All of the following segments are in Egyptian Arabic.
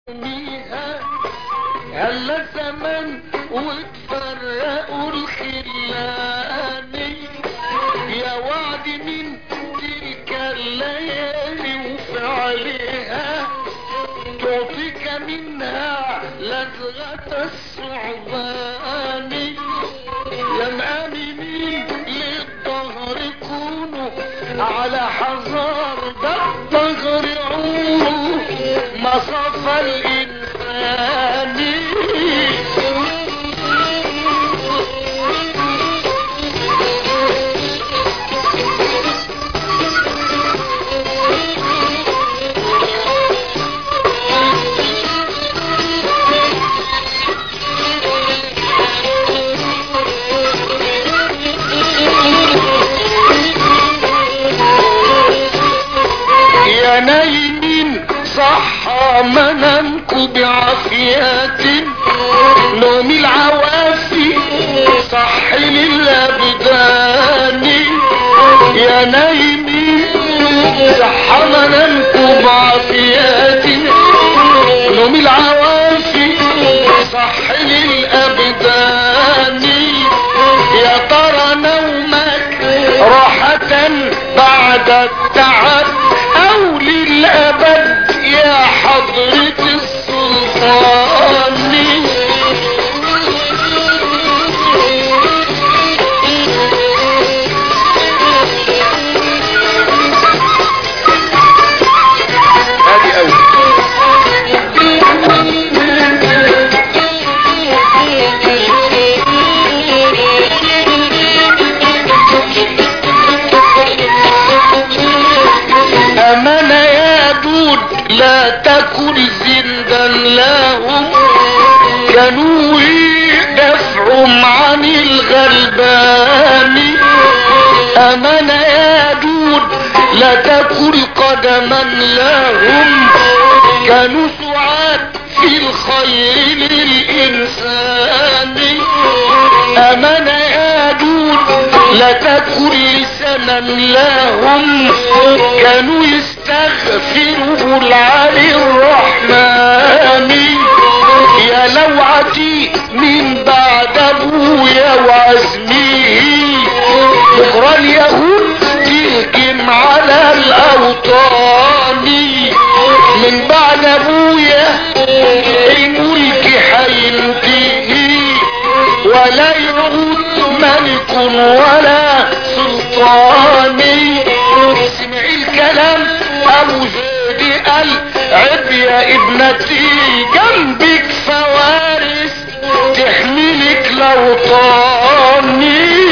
فيها هلا زمن وتفرقوا الخلاني يا وعد من تلك الليالي وفعلها تعطيك منها لذغة الصعبان لم امنين للظهر كونوا على حذر ده الظهر عونه مصف الانسان يا نايمين صحى منامكم بعافيات نوم العوافي صح للابدان يا نايمين صحى منامكم بعافيات نوم العوافي صح للابدان يا ترى نومك راحة بعد التعب او للابد يا حضرة السلطان هادي قوي امانة يا دود لا تكن زندا لهم كانوا يدافعوا عن الغلبان امانة يا دود لا تكن قدما لهم كانوا سعاد في الخير للإنسان أمانة يا دود لا تكن لسنا لهم كانوا يستغفروا العلي الرحمن يا لوعتي من بعد ابويا وعزمي بكرة اليهود تهجم على الاوطان من بعد ابويا الملك هينتهي ولا يعود ملك ولا سلطان سمع الكلام ابو زيد قال عب يا ابنتي جنبك فوارس تحملك لوطاني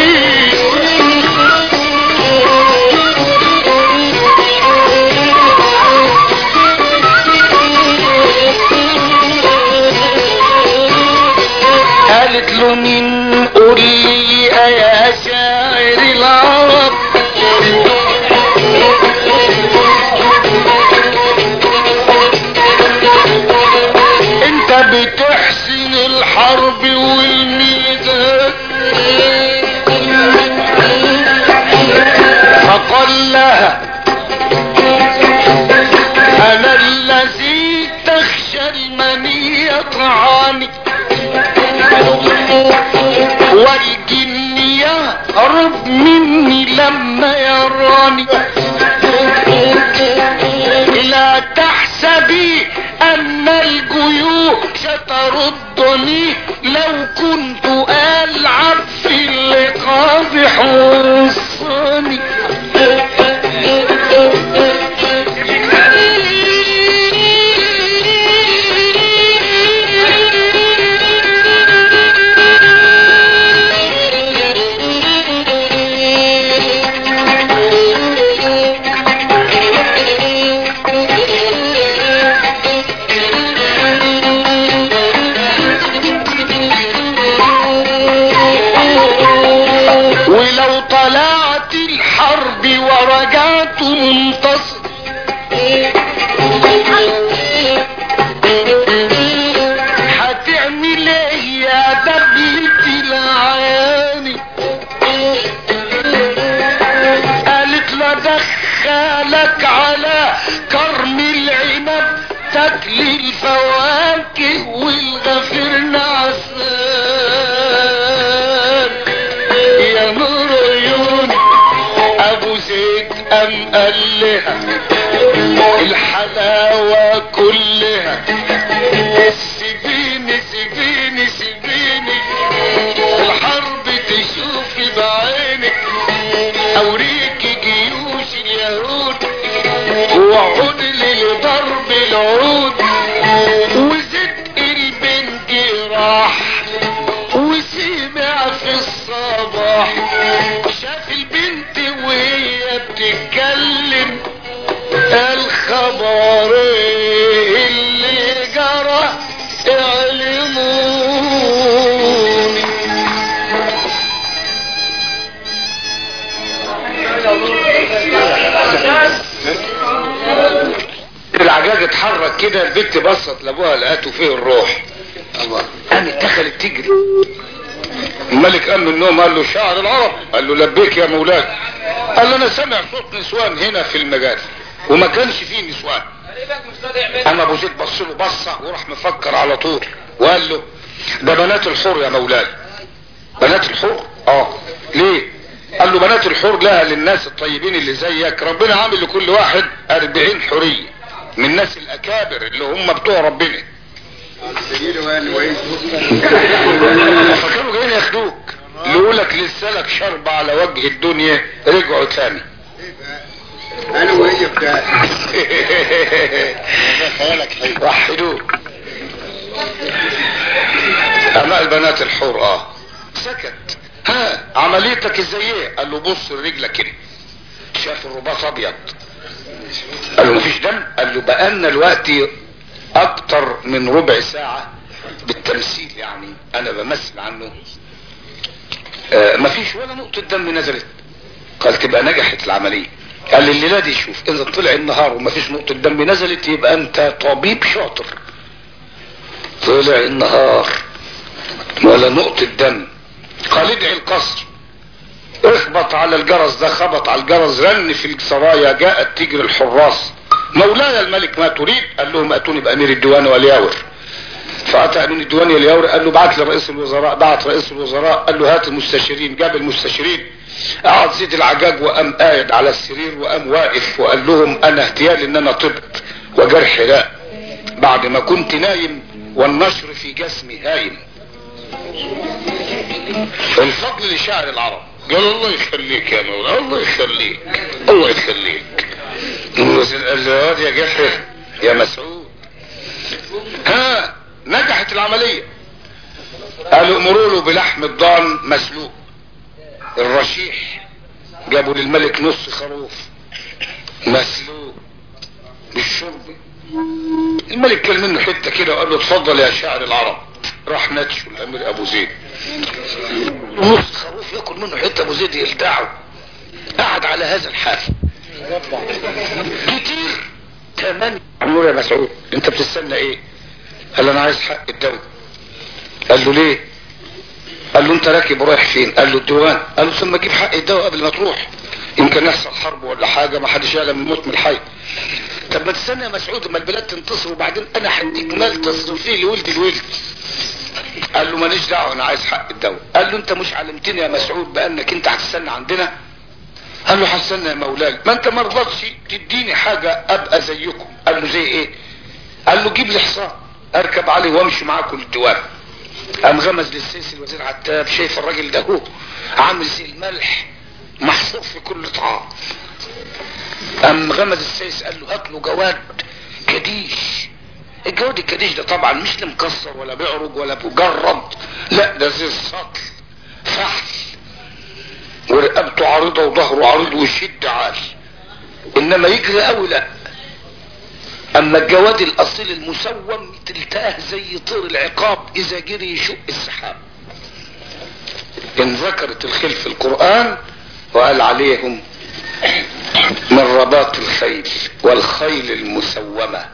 قالت له مين قول لي يا شاعر العرب انت بتحسن الحرب والميزان فقال لها انا الذي تخشى المنية عني والجن يهرب مني لما يراني لا تحسبي ان الجيوش تردني لو كنت العب في اللقاء حصاني ولو طلعت الحرب ورجعت منتصر بكي والغفير نعسان يا نور عيوني ابو زيد ام قال لها الحلاوة كلها سيبيني سيبيني سيبيني الحرب تشوفي بعينك اوريكي جيوش اليهود وعود لضرب العود وزد البنت راح وسمع في الصباح شاف البنت وهي بتتكلم الخبر اللي جرى اعلموني العجاج اتحرك كده البنت بصت لابوها لقاته فيه الروح الله قامت دخلت تجري الملك قام من النوم قال له شعر العرب قال له لبيك يا مولاي قال له انا سامع صوت نسوان هنا في المجال وما كانش فيه نسوان اما ابو زيد بص له بصه وراح مفكر على طول وقال له ده بنات الحور يا مولاي بنات الحور اه ليه قال له بنات الحور لها للناس الطيبين اللي زيك ربنا عامل لكل واحد أربعين حرية من الناس الأكابر اللي هم بتوع ربنا فكانوا جايين ياخدوك لقولك لسالك شرب على وجه الدنيا رجعوا تاني انا وهي بتاع خيالك حلو وحدوه اما البنات الحور اه سكت ها عمليتك ازاي ايه قال له بص لرجلك كده شاف الرباط ابيض قال له مفيش دم قال له بقالنا الوقت اكتر من ربع ساعة بالتمثيل يعني انا بمثل عنه آه مفيش ولا نقطة دم نزلت قال تبقى نجحت العملية قال لي الليلة دي شوف اذا طلع النهار ومفيش نقطة دم نزلت يبقى انت طبيب شاطر طلع النهار ولا نقطة دم قال ادعي القصر اخبط على الجرس ده خبط على الجرس رن في السرايا جاءت تجري الحراس مولاي الملك ما تريد قال لهم اتوني بامير الديوان والياور فاتى امين الديوان والياور قال له بعت لرئيس الوزراء بعت رئيس الوزراء قال له هات المستشارين جاب المستشارين قعد زيد العجاج وقام قاعد على السرير وقام واقف وقال لهم انا اهتيالي ان انا طبت وجرحي لا بعد ما كنت نايم والنشر في جسمي هايم الفضل لشاعر العرب قال الله يخليك يا مولانا الله يخليك الله يخليك قال له يا جحر يا مسعود ها نجحت العملية قالوا امروا له بلحم الضان مسلوق الرشيح جابوا للملك نص خروف مسلوق بالشرب الملك كان منه حته كده وقال له اتفضل يا شاعر العرب راح نتشه الامير ابو زيد نص خروف ياكل منه حته ابو زيد يلدعه قعد على هذا الحال كتير تمام عمرو يا مسعود انت بتستنى ايه قال له انا عايز حق الدولة قال له ليه قال له انت راكب ورايح فين قال له الديوان قال له ثم جيب حق الدواء قبل ما تروح يمكن يحصل حرب ولا حاجه ما حدش يعلم الموت من الحي طب ما تستنى يا مسعود اما البلاد تنتصر وبعدين انا هديك مال تصرف فيه لولد الولد قال له ماليش دعوه انا عايز حق الدواء قال له انت مش علمتني يا مسعود بانك انت هتستنى عندنا قال له هستنى يا مولاي ما انت ما رضتش تديني حاجه ابقى زيكم قال له زي ايه قال له جيب لي حصان اركب عليه وامشي معاكم الديوان قام غمز للسيسي الوزير عتاب شايف الراجل ده هو عامل زي الملح محصور في كل طعام قام غمز السيس قال له هات له جواد كديش الجواد الكديش ده طبعا مش اللي مكسر ولا بيعرج ولا مجرد لا ده زي السطل فحل ورقبته عريضة وظهره عريض والشد عالي انما يجري قوي لا اما الجواد الاصيل المسوم تلتاه زي طير العقاب اذا جري يشق السحاب ان ذكرت الخيل في القرآن وقال عليهم من رباط الخيل والخيل المسومة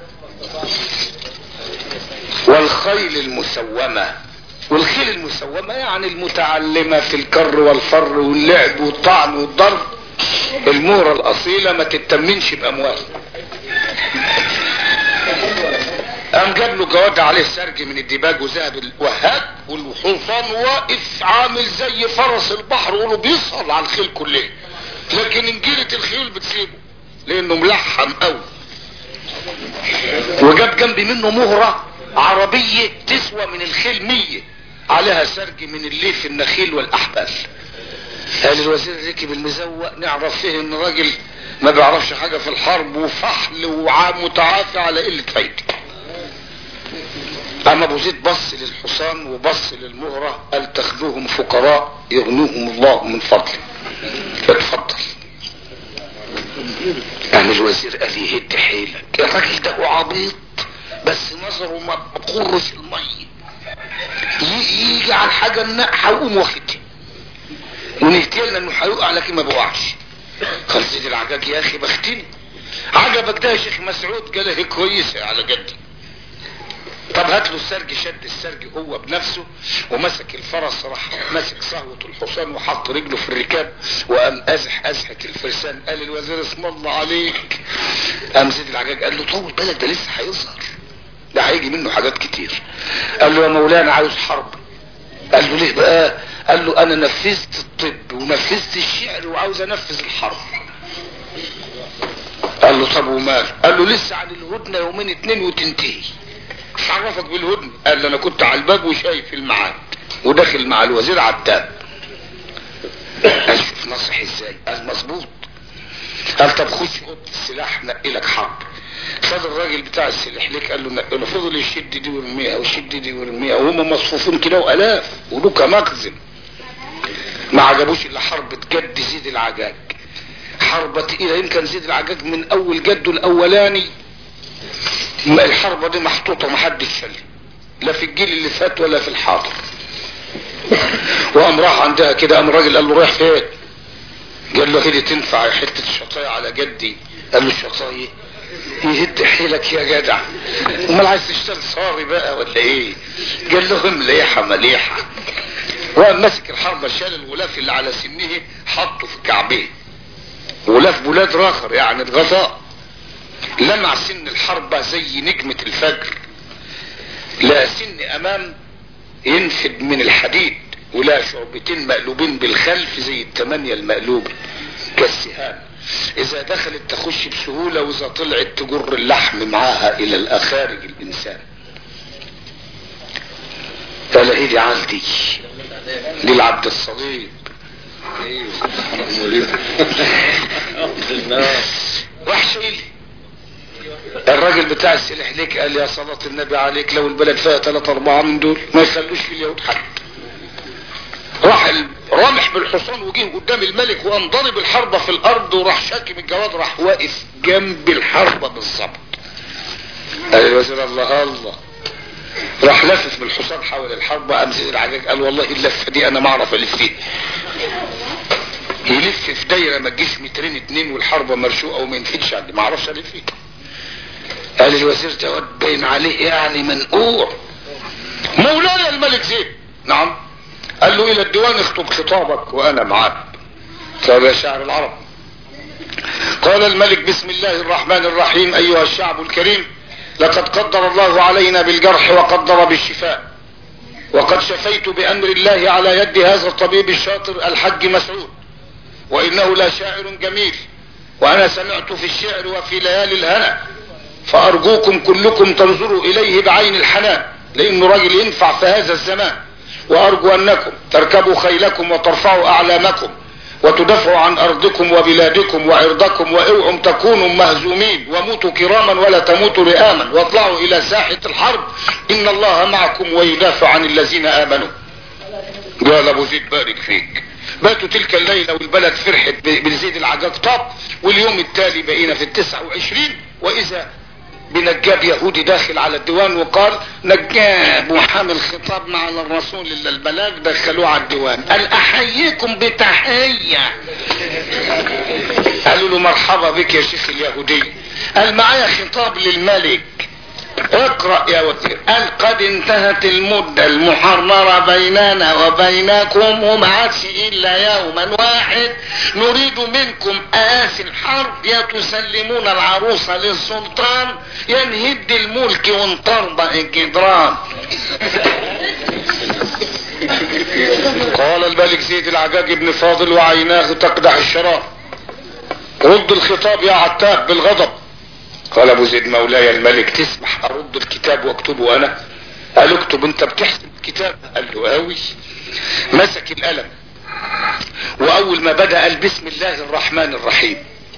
والخيل المسومة والخيل المسومة يعني المتعلمة في الكر والفر واللعب والطعن والضرب المورة الأصيلة ما تتمنش بأموال قام جاب له جواد عليه سرج من الديباج وذهب الوهاب والحصان واقف عامل زي فرس البحر وله بيسهر على الخيل كلها لكن انجيلة الخيول بتسيبه لانه ملحم قوي وجاب جنبي منه مهرة عربية تسوى من الخيل مية عليها سرج من الليف النخيل والاحبال قال الوزير ركب المزوق نعرف فيه ان راجل ما بيعرفش حاجة في الحرب وفحل وعام متعافي على قلة فايدة اما ابو زيد بص للحصان وبص للمهرة قال تاخذوهم فقراء يغنوهم الله من فضله اتفضل قام الوزير قال يهد حيلك الراجل ده هو عبيط بس نظره ما بقرش المية يجي على الحاجة النقحة ويقوم واخدها ونهتلنا انه هيقع لكن ما بوقعش قال سيد العجاج يا اخي بختني عجبك ده يا شيخ مسعود قال هي كويسة على جدي طب هات له السرج شد السرج هو بنفسه ومسك الفرس راح ماسك صهوة الحصان وحط رجله في الركاب وقام ازح ازحة الفرسان قال الوزير اسم الله عليك قام سيد العجاج قال له طول بالك ده لسه هيظهر ده هيجي منه حاجات كتير قال له يا مولانا عاوز حرب قال له ليه بقى قال له انا نفذت الطب ونفذت الشعر وعاوز انفذ الحرب قال له طب ومال قال له لسه عن الهدنة يومين اتنين وتنتهي مش عرفك بالهدنة قال له انا كنت على الباب وشايف الميعاد وداخل مع الوزير عتاب قال شوف نصح ازاي قال مظبوط قال طب خش اوضه السلاح نقي لك حرب خد الراجل بتاع السلاح ليك قال له نقي له فضل يشد دي ويرميها ويشد دي ويرميها وهم مصفوفين كده والاف ولوكا مخزن ما عجبوش الا حرب جد زيد العجاج حربة تقيلة يمكن زيد العجاج من اول جده الاولاني ما الحربة دي محطوطة محدش شال لا في الجيل اللي فات ولا في الحاضر وقام راح عندها كده قام الراجل قال له رايح فين قال له هدي تنفع يا حتة شطاية على جدي قال له الشطاية يهد حيلك يا جدع امال عايز تشتغل صاري بقى ولا ايه قال له مليحة مليحة وقام ماسك الحربة شال الغلاف اللي على سنه حطه في كعبيه غلاف بلاد راخر يعني الغطاء لمع سن الحربة زي نجمة الفجر لا سن امام ينفد من الحديد ولا شعبتين مقلوبين بالخلف زي التمانية المقلوبة كالسهام اذا دخلت تخش بسهولة واذا طلعت تجر اللحم معاها الى الاخارج الانسان قال ايدي عندي دي العبد الصليب راح شايل الراجل بتاع السلاح ليك قال يا صلاة النبي عليك لو البلد فيها ثلاثة أربعة من دول ما يخلوش في اليهود حد راح رامح بالحصان وجه قدام الملك وقام ضرب الحربة في الأرض وراح شاكم الجواد راح واقف جنب الحربة بالظبط قال الوزير الله الله راح لفف بالحصان حول الحربة قام زيد العجاج قال والله اللفة دي أنا ما أعرف ألف فيها يلف في دايرة ما تجيش مترين اتنين والحربة مرشوقة وما ينفدش عندي ما اعرفش الف فيها قال الوزير جواد باين عليه يعني منقوع مولاي الملك زيد نعم قال له الى الديوان اخطب خطابك وانا معاك قال يا شاعر العرب قال الملك بسم الله الرحمن الرحيم ايها الشعب الكريم لقد قدر الله علينا بالجرح وقدر بالشفاء وقد شفيت بامر الله على يد هذا الطبيب الشاطر الحج مسعود وانه لا شاعر جميل وانا سمعت في الشعر وفي ليالي الهنا فارجوكم كلكم تنظروا اليه بعين الحنان لانه راجل ينفع في هذا الزمان وارجو انكم تركبوا خيلكم وترفعوا اعلامكم وتدافعوا عن ارضكم وبلادكم وعرضكم واوعوا تكونوا مهزومين وموتوا كراما ولا تموتوا رئاما واطلعوا الى ساحة الحرب ان الله معكم ويدافع عن الذين امنوا قال ابو زيد بارك فيك باتوا تلك الليلة والبلد فرحت بزيد العجاج طاب واليوم التالي بقينا في التسعة وعشرين واذا بنجاب يهودي داخل على الديوان وقال نجاب وحامل خطاب مع الرسول الا البلاغ دخلوه على الديوان قال احييكم بتحية قالوا له مرحبا بك يا شيخ اليهودي قال معايا خطاب للملك اقرأ يا وزير قال قد قد انتهت المدة المحررة بيننا وبينكم وما عادش الا يوما واحد نريد منكم آس الحرب يا تسلمون العروسة للسلطان يا نهد الملك ونطربق الجدران قال الملك زيد العجاج بن فاضل وعيناه تقدح الشرار رد الخطاب يا عتاب بالغضب قال ابو زيد مولاي الملك تسمح ارد الكتاب واكتبه انا قال اكتب انت بتحسب الكتاب قال له اوي مسك القلم واول ما بدا قال بسم الله الرحمن الرحيم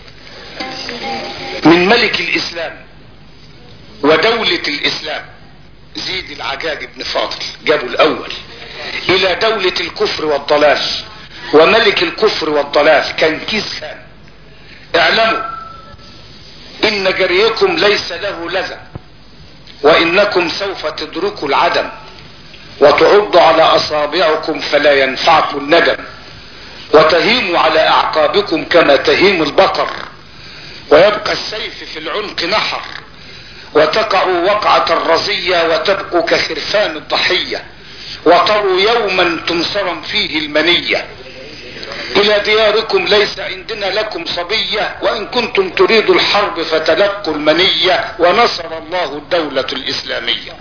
من ملك الاسلام ودولة الاسلام زيد العجاج بن فاضل جابوا الاول الى دولة الكفر والضلال وملك الكفر والضلال كان كيس خان اعلموا ان جريكم ليس له لذة وانكم سوف تدركوا العدم وتعضوا على اصابعكم فلا ينفعكم الندم وتهيموا على اعقابكم كما تهيم البقر ويبقى السيف في العنق نحر وتقعوا وقعة الرزية وتبقوا كخرفان الضحية وتروا يوما تنصرم فيه المنية الى دياركم ليس عندنا لكم صبية وان كنتم تريدوا الحرب فتلقوا المنية ونصر الله الدولة الاسلامية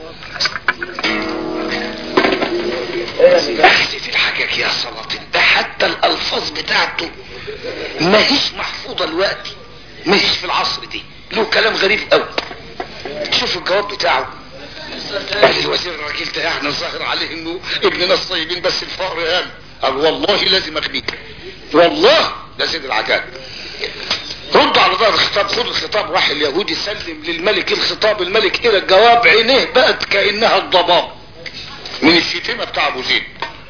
احذف الحاجات يا سلاطين ده حتى الالفاظ بتاعته ما هيش محفوظة الوقت ما هيش في العصر دي له كلام غريب قوي شوف الجواب بتاعه قال الوزير الراجل ده احنا ظاهر عليه انه ابن ناس طيبين بس الفقر قال قال والله لازم اخبيك والله ده سيد العجاب رد على ظهر الخطاب خد الخطاب راح اليهودي سلم للملك الخطاب الملك الى الجواب عينيه بقت كانها الضباب من الشتيمه بتاع ابو زيد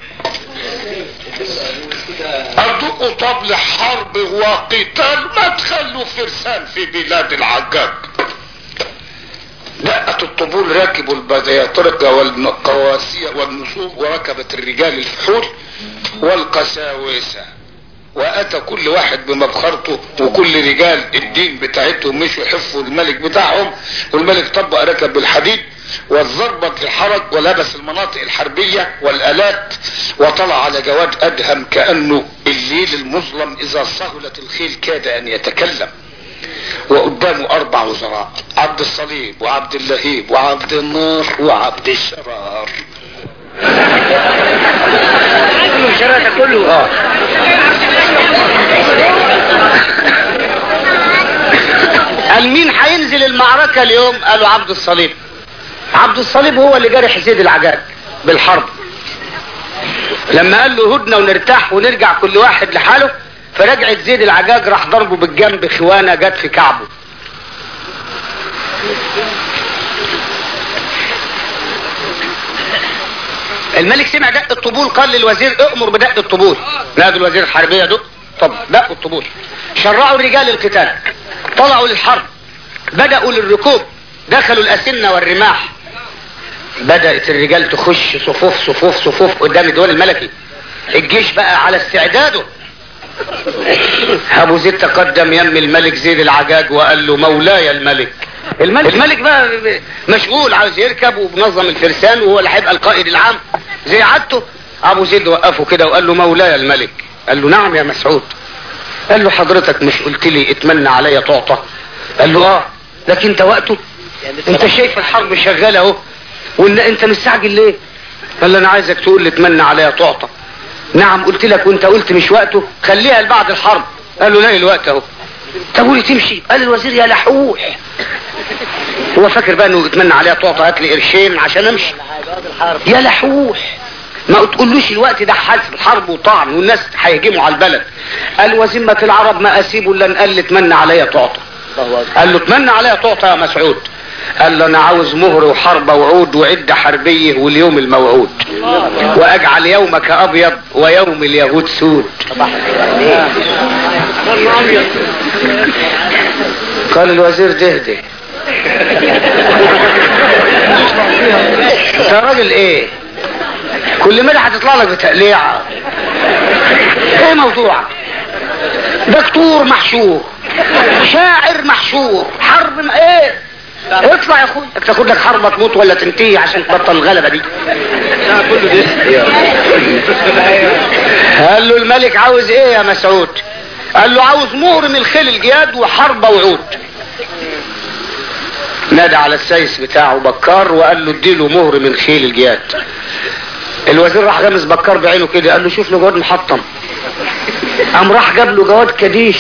ادقوا طبل حرب وقتال ما تخلوا فرسان في بلاد العجاج دقت الطبول راكبوا البدياطرقة والقواسية والنصوب وركبت الرجال الفحول والقساوسة واتى كل واحد بمبخرته وكل رجال الدين بتاعتهم مشوا يحفوا الملك بتاعهم والملك طبق ركب بالحديد والضربت الحرج ولبس المناطق الحربية والالات وطلع على جواد ادهم كأنه الليل المظلم اذا صهلت الخيل كاد ان يتكلم وقدامه اربع وزراء عبد الصليب وعبد اللهيب وعبد النار وعبد الشرار الشرع كله آه. قال مين هينزل المعركة اليوم قالوا عبد الصليب عبد الصليب هو اللي جرح زيد العجاج بالحرب لما قال له هدنة ونرتاح ونرجع كل واحد لحاله فرجعت زيد العجاج راح ضربه بالجنب خوانة جت في كعبه الملك سمع دق الطبول قال للوزير اؤمر بدق الطبول نادوا الوزير الحربية دق طب دقوا الطبول شرعوا رجال القتال طلعوا للحرب بدأوا للركوب دخلوا الأسنة والرماح بدأت الرجال تخش صفوف صفوف صفوف قدام الدول الملكي الجيش بقى على استعداده ابو زيد تقدم يم الملك زيد العجاج وقال له مولاي الملك الملك الملك بقى مشغول عاوز يركب وبنظم الفرسان وهو اللي هيبقى القائد العام زي عادته ابو زيد وقفه كده وقال له مولاي الملك قال له نعم يا مسعود قال له حضرتك مش قلت لي اتمنى عليا تعطى قال له اه لكن انت وقته انت شايف الحرب شغاله اهو وان انت مستعجل ليه قال له انا عايزك تقول لي اتمنى عليا تعطى نعم قلت لك وانت قلت مش وقته خليها لبعد الحرب قال له لا الوقت اهو طب ولي تمشي قال الوزير يا لحوح هو فاكر بقى انه يتمنى عليها تعطى هات لي قرشين عشان امشي يا لحوح ما تقولوش الوقت ده حرب حرب وطعن والناس هيهجموا على البلد قال وذمة العرب ما اسيبه الا ان قال لي اتمنى عليا تعطى قال له اتمنى عليا تعطى يا مسعود قال له انا عاوز مهر وحرب وعود وعدة حربية واليوم الموعود واجعل يومك ابيض ويوم اليهود سود قال الوزير دهده انت راجل ايه كل مدى هتطلع لك بتقليعة ايه موضوعك دكتور محشور شاعر محشور حرب م- ايه اطلع يا اخويا تاخد لك حربة تموت ولا تنتهي عشان تبطل الغلبة دي كله ده قال له الملك عاوز ايه يا مسعود قال له عاوز مهر من الخيل الجياد وحربة وعود نادى على السيس بتاعه بكار وقال له اديله مهر من خيل الجياد الوزير راح غمز بكار بعينه كده قال له شوف له جواد محطم قام راح جاب له جواد كديش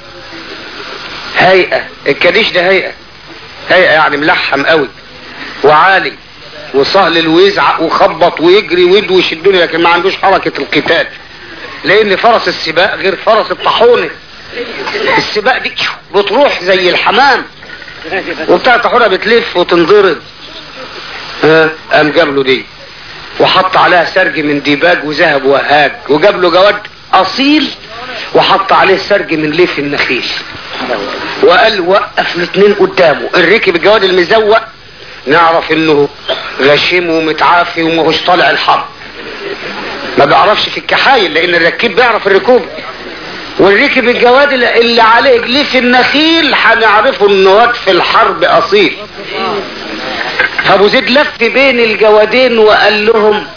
هيئة الكديش ده هيئة هيئة يعني ملحم قوي وعالي وسهل ويزعق وخبط ويجري ويدوش الدنيا لكن ما عندوش حركة القتال لان فرس السباق غير فرس الطاحونة السباق دي بتروح زي الحمام وبتاع الطاحونة بتلف وتنضرب ها قام جاب له دي وحط عليها سرج من ديباج وذهب وهاج وجاب له جواد اصيل وحط عليه سرج من ليف النخيل وقال وقف الاثنين قدامه الركب الجواد المزوق نعرف انه غشيم ومتعافي ومهوش طالع الحرب ما بيعرفش في الكحايل لان الركيب بيعرف الركوب والركب الجواد اللي عليه ليف النخيل هنعرفه انه واد في الحرب اصيل فابو زيد لف بين الجوادين وقال لهم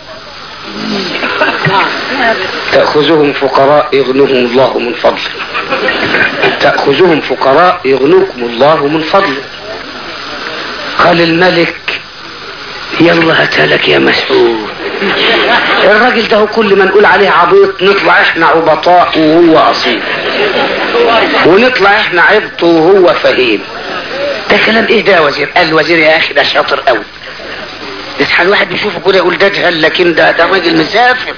تأخذهم فقراء يغنوهم الله من فضله تأخذهم فقراء يغنوكم الله من فضله قال الملك يلا هاتلك يا مسعود الراجل ده كل ما نقول عليه عبيط نطلع احنا عبطاء وهو اصيل ونطلع احنا عبط وهو فهيم ده كلام ايه ده يا وزير قال الوزير يا اخي ده شاطر قوي يصحى الواحد يشوفه كده يقول ده جهل لكن ده ده راجل مسافر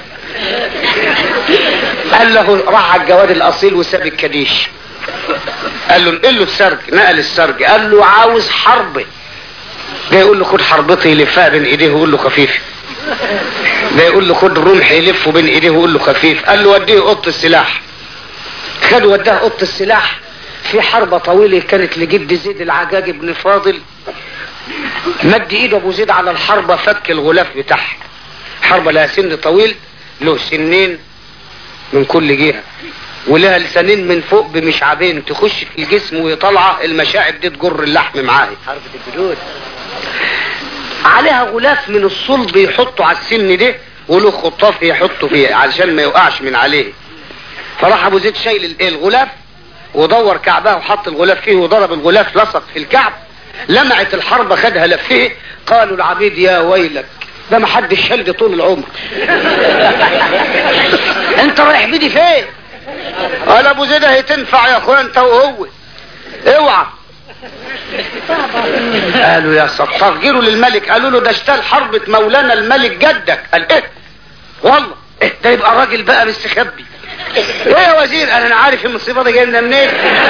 قال له راح على الجواد الاصيل وساب الكديش قال له نقل له السرج نقل السرج قال له عاوز حرب ده يقول له خد حربتي يلفها بين ايديه ويقول له خفيف ده يقول له خد رمح يلفه بين ايديه ويقول له خفيف قال له وديه اوضه السلاح خد وداه اوضه السلاح في حربة طويلة كانت لجد زيد العجاج بن فاضل مد ايده ابو زيد على الحربة فك الغلاف بتاعها حربة لها سن طويل له سنين من كل جهة ولها لسانين من فوق بمشعبين تخش في الجسم وهي طالعة المشاعب دي تجر اللحم معاها حربة الجدود عليها غلاف من الصلب يحطوا على السن ده وله خطاف يحطوا فيه علشان ما يوقعش من عليه فراح ابو زيد شايل ال- الغلاف ودور كعبها وحط الغلاف فيه وضرب الغلاف لصق في الكعب لمعت الحربة خدها لفه قالوا العبيد يا ويلك ده ما حدش شال دي طول العمر انت رايح بيدي فين قال ابو زيد هي تنفع يا اخويا انت وهو اوعى قالوا يا ستار جيروا للملك قالوا له ده اشتال حربة مولانا الملك جدك قال ايه والله إيه ده يبقى راجل بقى مستخبي ايه يا وزير انا عارف المصيبه دي جايه لنا منين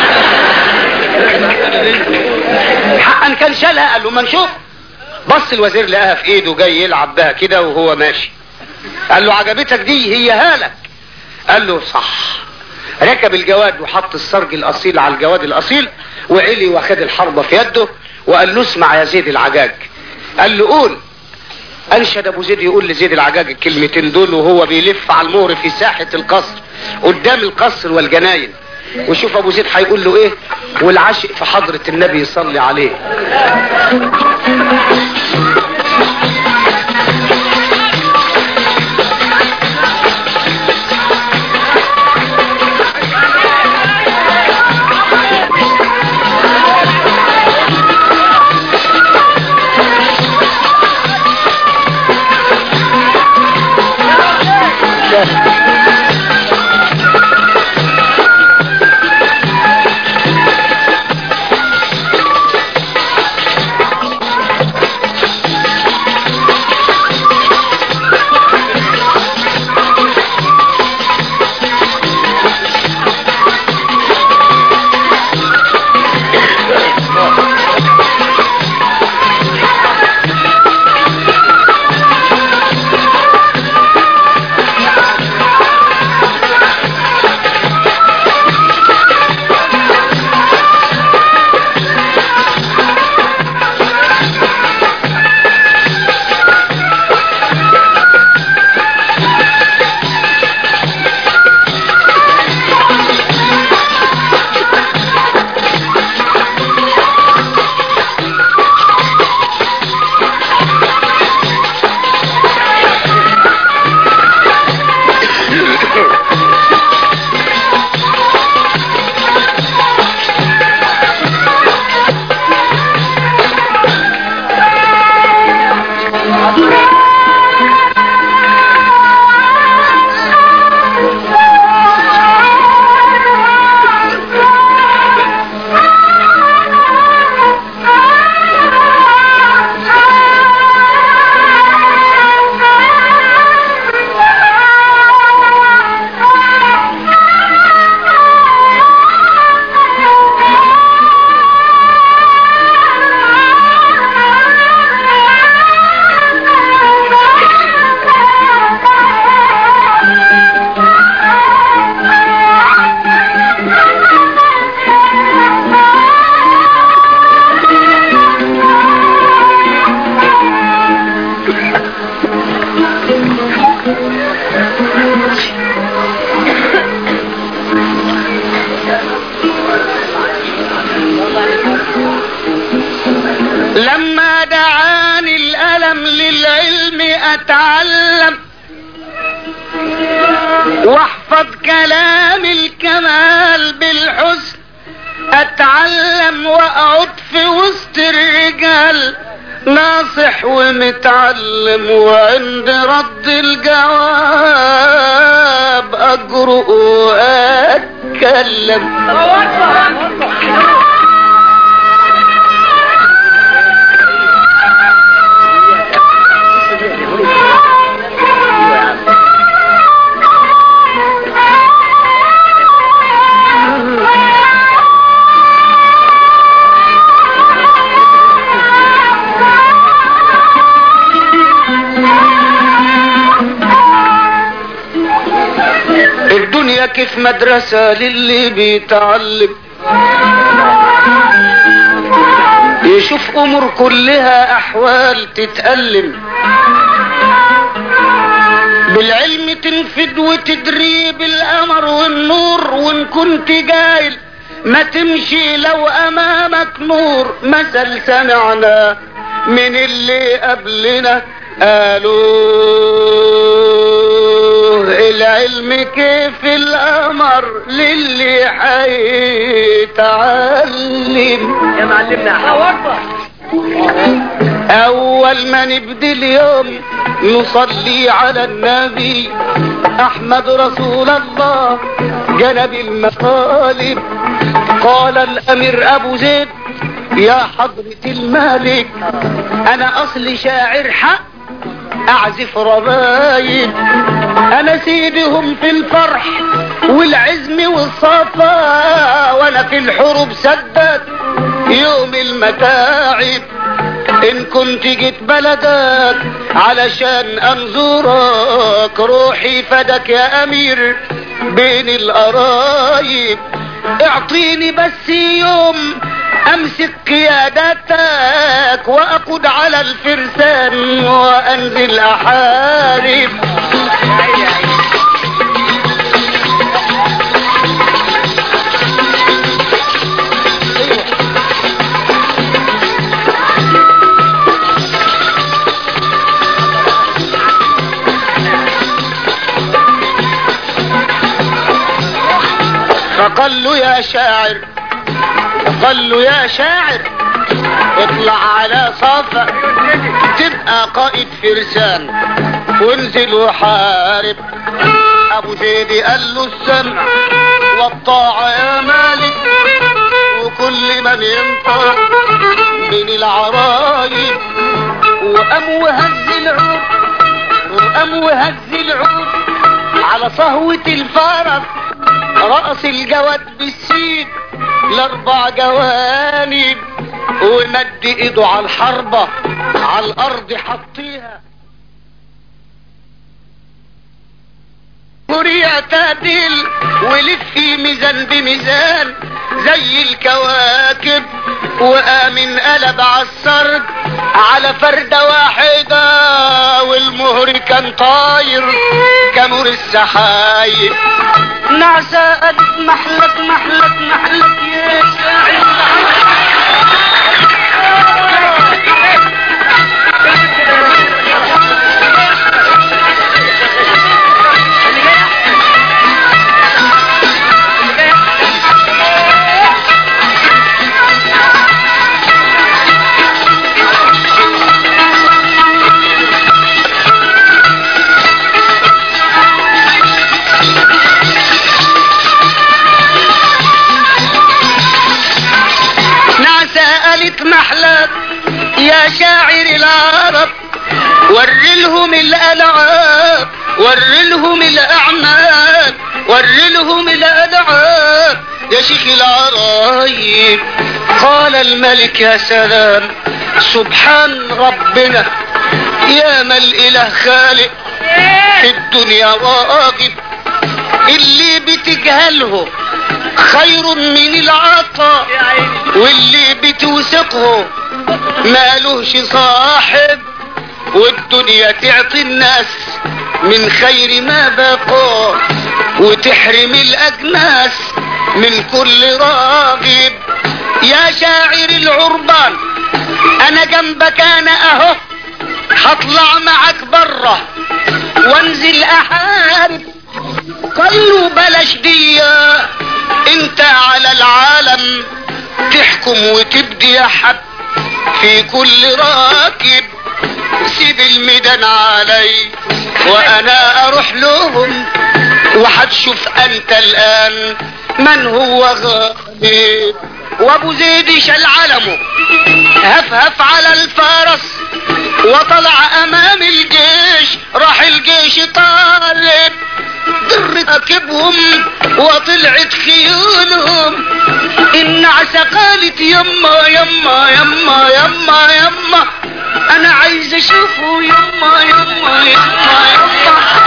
حقا كان شالها قال له ما نشوف بص الوزير لقاها في ايده جاي يلعب بها كده وهو ماشي قال له عجبتك دي هي هالك قال له صح ركب الجواد وحط السرج الاصيل على الجواد الاصيل وعلي واخد الحربة في يده وقال له اسمع يا زيد العجاج قال له قول انشد ابو زيد يقول لزيد العجاج الكلمتين دول وهو بيلف على المهر في ساحة القصر قدام القصر والجناين وشوف ابو زيد هيقول له ايه والعاشق في حضرة النبي يصلي عليه واتعلم واحفظ كلام الكمال بالحسن اتعلم واقعد في وسط الرجال ناصح ومتعلم وعند رد الجواب اجرؤ واتكلم الدنيا كيف مدرسة للي بيتعلم يشوف امور كلها احوال تتألم بالعلم تنفد وتدريب الامر والنور وان كنت جاهل ما تمشي لو امامك نور مثل سمعنا من اللي قبلنا قالوا العلم كيف الامر للي حيتعلم يا معلمنا اول ما نبدي اليوم نصلي على النبي احمد رسول الله جنب المطالب قال الامير ابو زيد يا حضرة الملك انا اصلي شاعر حق اعزف ربايب انا سيدهم في الفرح والعزم والصفا وانا في الحروب سدد يوم المتاعب ان كنت جيت بلدك علشان انظرك روحي فدك يا امير بين القرايب اعطيني بس يوم امسك قيادتك واقود على الفرسان وانزل احارب فقال له يا شاعر قال له يا شاعر اطلع على صفا تبقى قائد فرسان وانزل وحارب ابو زيد قال له السمع والطاعة يا مالك وكل من ينطق من العرايب وقام وهز العود وقام وهز العود على صهوة الفرس رأس الجواد بالسيد الاربع جوانب ومد ايده على الحربة على الارض حطيها يعتدل ولف ميزان بميزان زي الكواكب وآمن قلب على السرد على فردة واحدة والمهر كان طاير كمور السحايب نعسى قالت محلك محلك محلك يا نعسى قالت محلك يا شاعر العرب ورلهم الالعاب ورلهم الاعمال ورلهم الالعاب يا شيخ العرايب قال الملك يا سلام سبحان ربنا يا ما الاله خالق في الدنيا راغب اللي بتجهله خير من العطاء واللي بتوثقه مالهش صاحب والدنيا تعطي الناس من خير ما بقى وتحرم الاجناس من كل راغب يا شاعر العربان انا جنبك انا اهو هطلع معك برا قال له بلاش دي انت على العالم تحكم وتبدي يا حب في كل راكب سيب الميدان علي وانا اروح لهم وهتشوف انت الان من هو غالب وابو زيد شال علمه هف هف على الفرس وطلع امام الجيش راح الجيش طالب در ركبهم وطلعت خيولهم النعسة قالت يما يما يما يما يما انا عايز اشوفه يما يما يما يما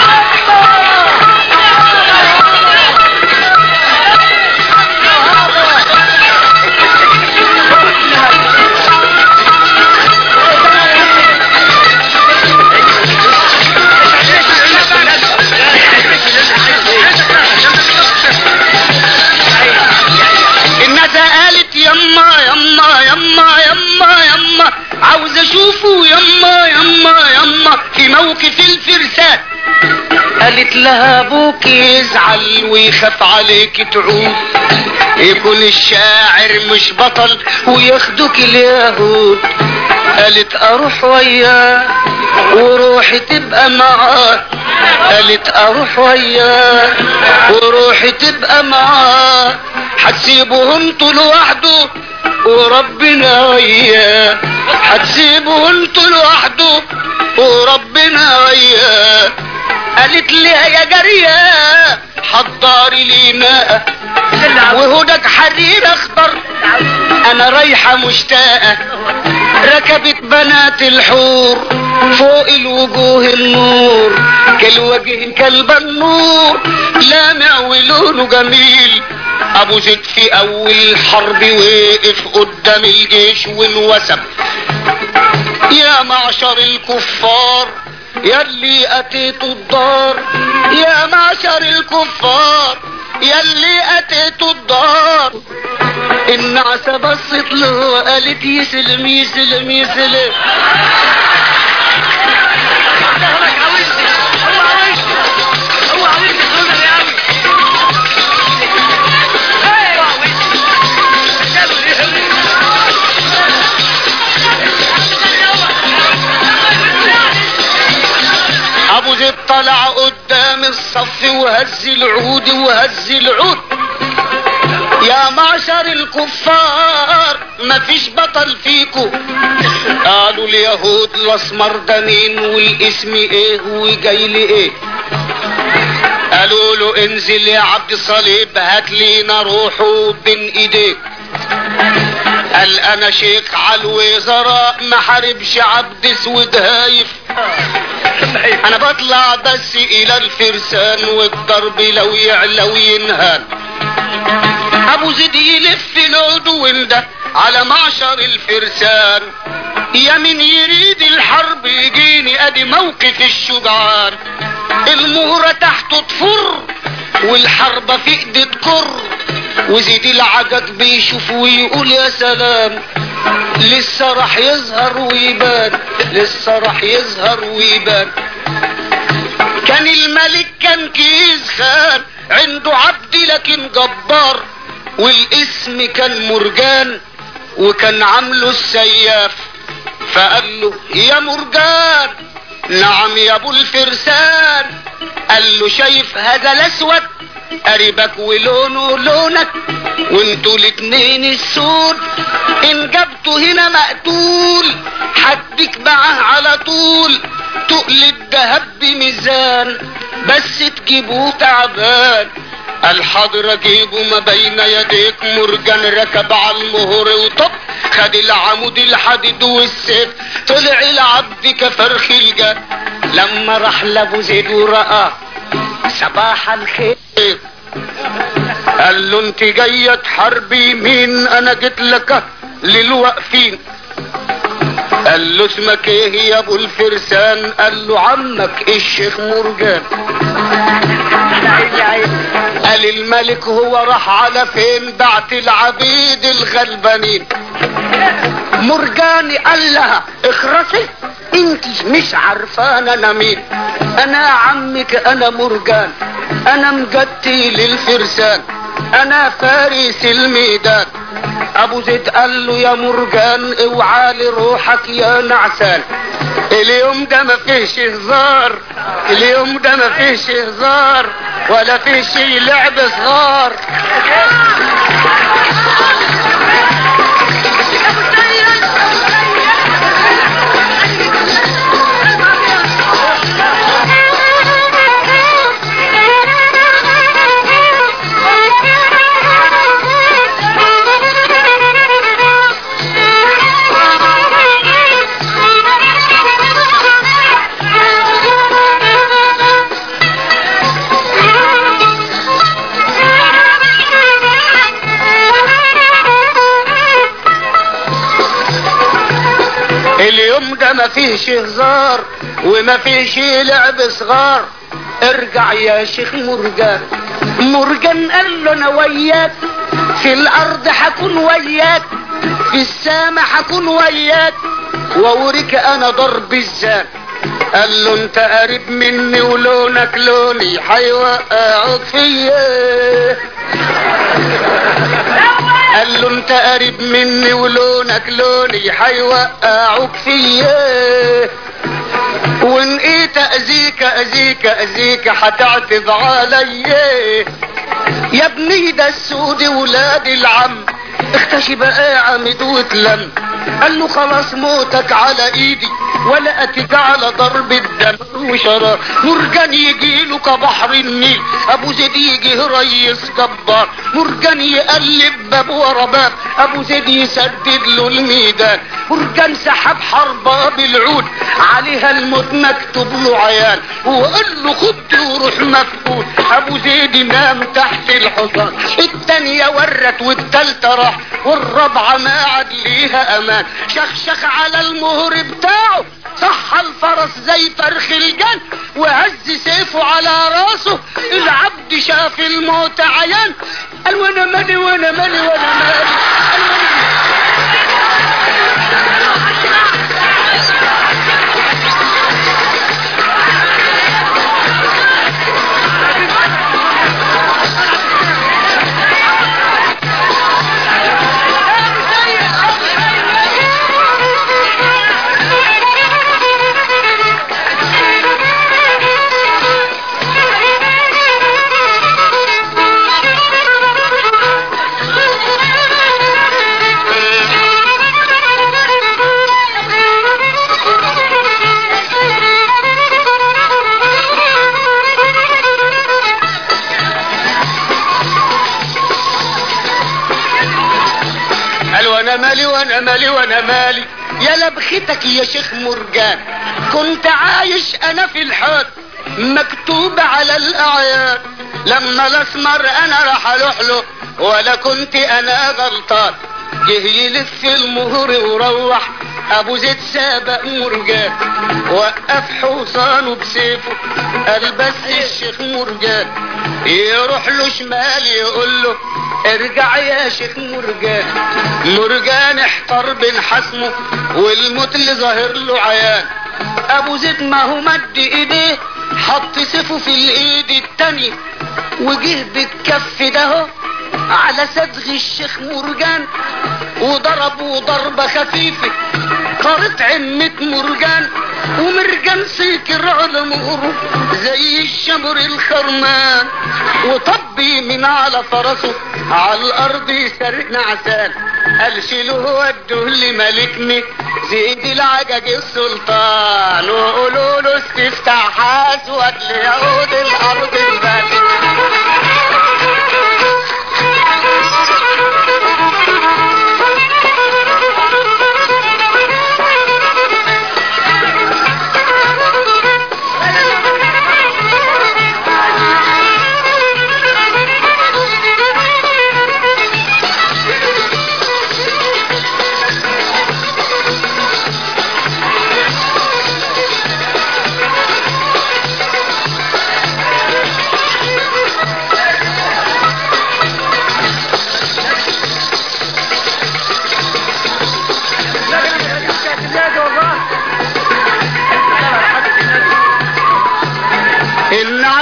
الناس قالت يما يما يما يما يما عاوز اشوفه يما يما يما في موقف الفرسان قالت لها ابوك يزعل ويخاف عليك تعود يكون الشاعر مش بطل وياخدوك اليهود قالت اروح وياه وروحي تبقى معاه قالت اروح وياه وروحي تبقى معاه هتسيبه انتوا لوحده وربنا وياه هتسيبه انتوا لوحده وربنا وياه قالت لي يا جارية حضري لي ماء وهدك حرير اخضر انا رايحة مشتاقة ركبت بنات الحور فوق الوجوه النور كالوجه كالبنور لامع ولونه جميل ابو زيد في اول الحرب وقف قدام الجيش وانوسم يا معشر الكفار يلي اتيتوا الدار يا معشر الكفار يلي اتيتوا الدار النعسة بصت له قالت يسلم يسلم يسلم ابو زيد طلع قدام الصف وهز العود وهز العود يا معشر الكفار مفيش بطل فيكو قالوا اليهود الاسمر ده مين والاسم ايه وجاي لي ايه قالوا له انزل يا عبد الصليب هات لينا روحه بين ايديك قال انا شيخ على الوزراء ما حاربش عبد اسود هايف انا بطلع بس الى الفرسان والضرب لو يعلى وينهان ابو زيد يلف العدو ده على معشر الفرسان يا من يريد الحرب يجيني ادي موقف الشجعان المهرة تحته تفر والحربة في ايدي تكر وزيد العجج بيشوف ويقول يا سلام لسه راح يظهر ويبان لسه راح يظهر ويبان كان الملك كان كيز خان عنده عبد لكن جبار والاسم كان مرجان وكان عامله السياف فقال له يا مرجان نعم يا ابو الفرسان قال له شايف هذا الاسود قريبك ولونه لونك وانتوا الاتنين السود ان جبته هنا مقتول حدك معاه على طول تقل الدهب بميزان بس تجيبوه تعبان الحاضر اجيبه ما بين يديك مرجان ركب على المهر وطب خد العمود الحديد والسيف طلع العبد كفرخ الجد لما راح لابو زيد ورآه صباح الخير قال له انت جاية تحاربي مين انا جيت لك للواقفين قال له اسمك ايه يا ابو الفرسان قال له عمك الشيخ مرجان قال الملك هو راح على فين بعت العبيد الغلبانين مرجاني قال لها اخرسي انت مش عارفان انا مين انا عمك انا مرجان انا مجدي للفرسان انا فارس الميدان ابو زيد قال له يا مرجان اوعى لروحك يا نعسان اليوم ده ما فيهش هزار اليوم ده ما فيهش هزار ولا فيش لعب صغار اليوم ده ما فيهش هزار وما فيهش لعب صغار ارجع يا شيخ مرجان مرجان قال له انا وياك في الارض حكون وياك في السما حكون وياك واوريك انا ضرب الزان قال له انت قريب مني ولونك لوني هيوقعوك فيا قال له انت قريب مني ولونك لوني هيوقعوك فيا وان ايه تأذيك اذيك اذيك هتعتب عليا يا ابني ده السود ولاد العم اختشي بقى يا عمد واتلم قال له خلاص موتك على ايدي ولا اتيك على ضرب الدم وشرار مرجان يجي له كبحر النيل ابو زيد يجي ريس جبار مرجان يقلب باب ورا باب ابو زيد يسدد له الميدان مرجان سحب حربة بالعود عليها الموت مكتوب له عيان وقال له خد وروح مفقود ابو زيد نام تحت الحصان التانية ورت والتالتة راح والرابعة ما عاد ليها امان شخشخ على المهر بتاعه صح الفرس زي فرخ الجن وهز سيفه على راسه العبد شاف الموت عيان قال وانا مالي وانا مالي وانا مالي قال وانا قال وانا مالي وانا مالي وانا مالي يا لبختك يا شيخ مرجان كنت عايش انا في الحد مكتوب على الاعيان لما الاسمر انا راح اروح له ولا كنت انا غلطان جه يلف المهر وروح ابو زيد سابق مرجان وقف حصانه بسيفه قال بس الشيخ مرجان يروح له شمال يقول له ارجع يا شيخ مرجان مرجان احتر بين حسمه والموت اللي ظاهر له عيان ابو زيد ما هو مد ايديه حط سيفه في الايد التانية وجه بالكف ده على صدغ الشيخ مرجان وضربه ضربة خفيفة قارت عمة مرجان ومرجان سكر على مهره زي الشمر الخرمان وطبي من على فرسه على الارض يسرق نعسان قال شيلوه ودوه لملكني زيد العجج السلطان وقولوا له استفتح اسود ليعود الارض البلد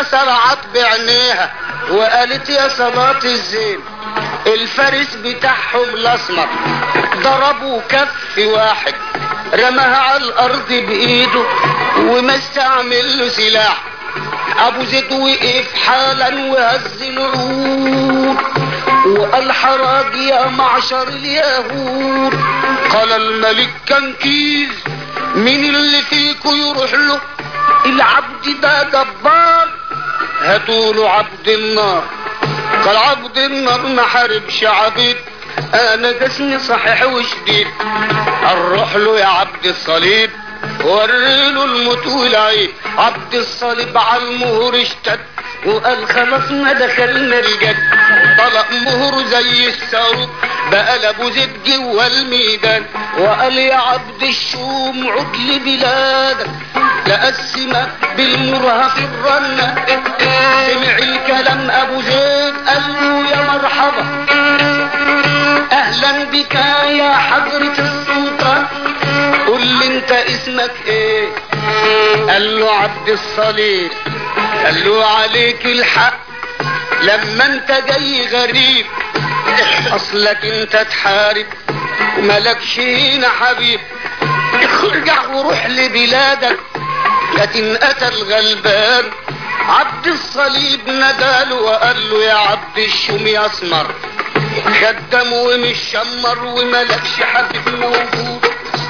سرعت بعينيها وقالت يا صلاة الزين الفارس بتاعهم الاسمر ضربوا كف واحد رماها على الارض بايده وما استعمل له سلاح ابو زيد وقف حالا وهز العود وقال حراج يا معشر اليهود قال الملك كنكيز مين اللي فيكو يروح له العبد ده جبار هاتوله عبد النار قال عبد النار ما حاربش عبيد انا جسمي صحيح وشديد اروح له يا عبد الصليب وريله الموت والعيب عبد الصليب على المهور اشتد وقال خلاص ما دخلنا الجد طلق مهر زي الصاروخ بقى لابو زيد جوا الميدان وقال يا عبد الشوم عد لبلادك لقسمك بالمرهف الرنة سمع الكلام ابو زيد قال له يا مرحبا اهلا بك يا حضرة السلطان قول لي انت اسمك ايه قال له عبد الصليب قال له عليك الحق لما انت جاي غريب اصلك انت تحارب وملكش هنا حبيب ارجع وروح لبلادك لكن اتى الغلبان عبد الصليب نداله وقال له يا عبد الشوم يسمر خدم ومش شمر وملكش حبيب موجود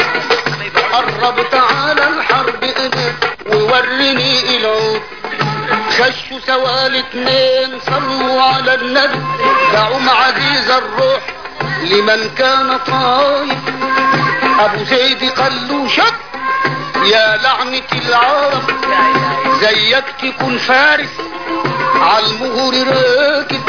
قرب تعالى الحرب انا ووريني العود خشوا سوا الاتنين صلوا على النبي دعوا عزيز الروح لمن كان طايف ابو زيد قال له شك يا لعنة العرب زيك تكون فارس عالمهور راكب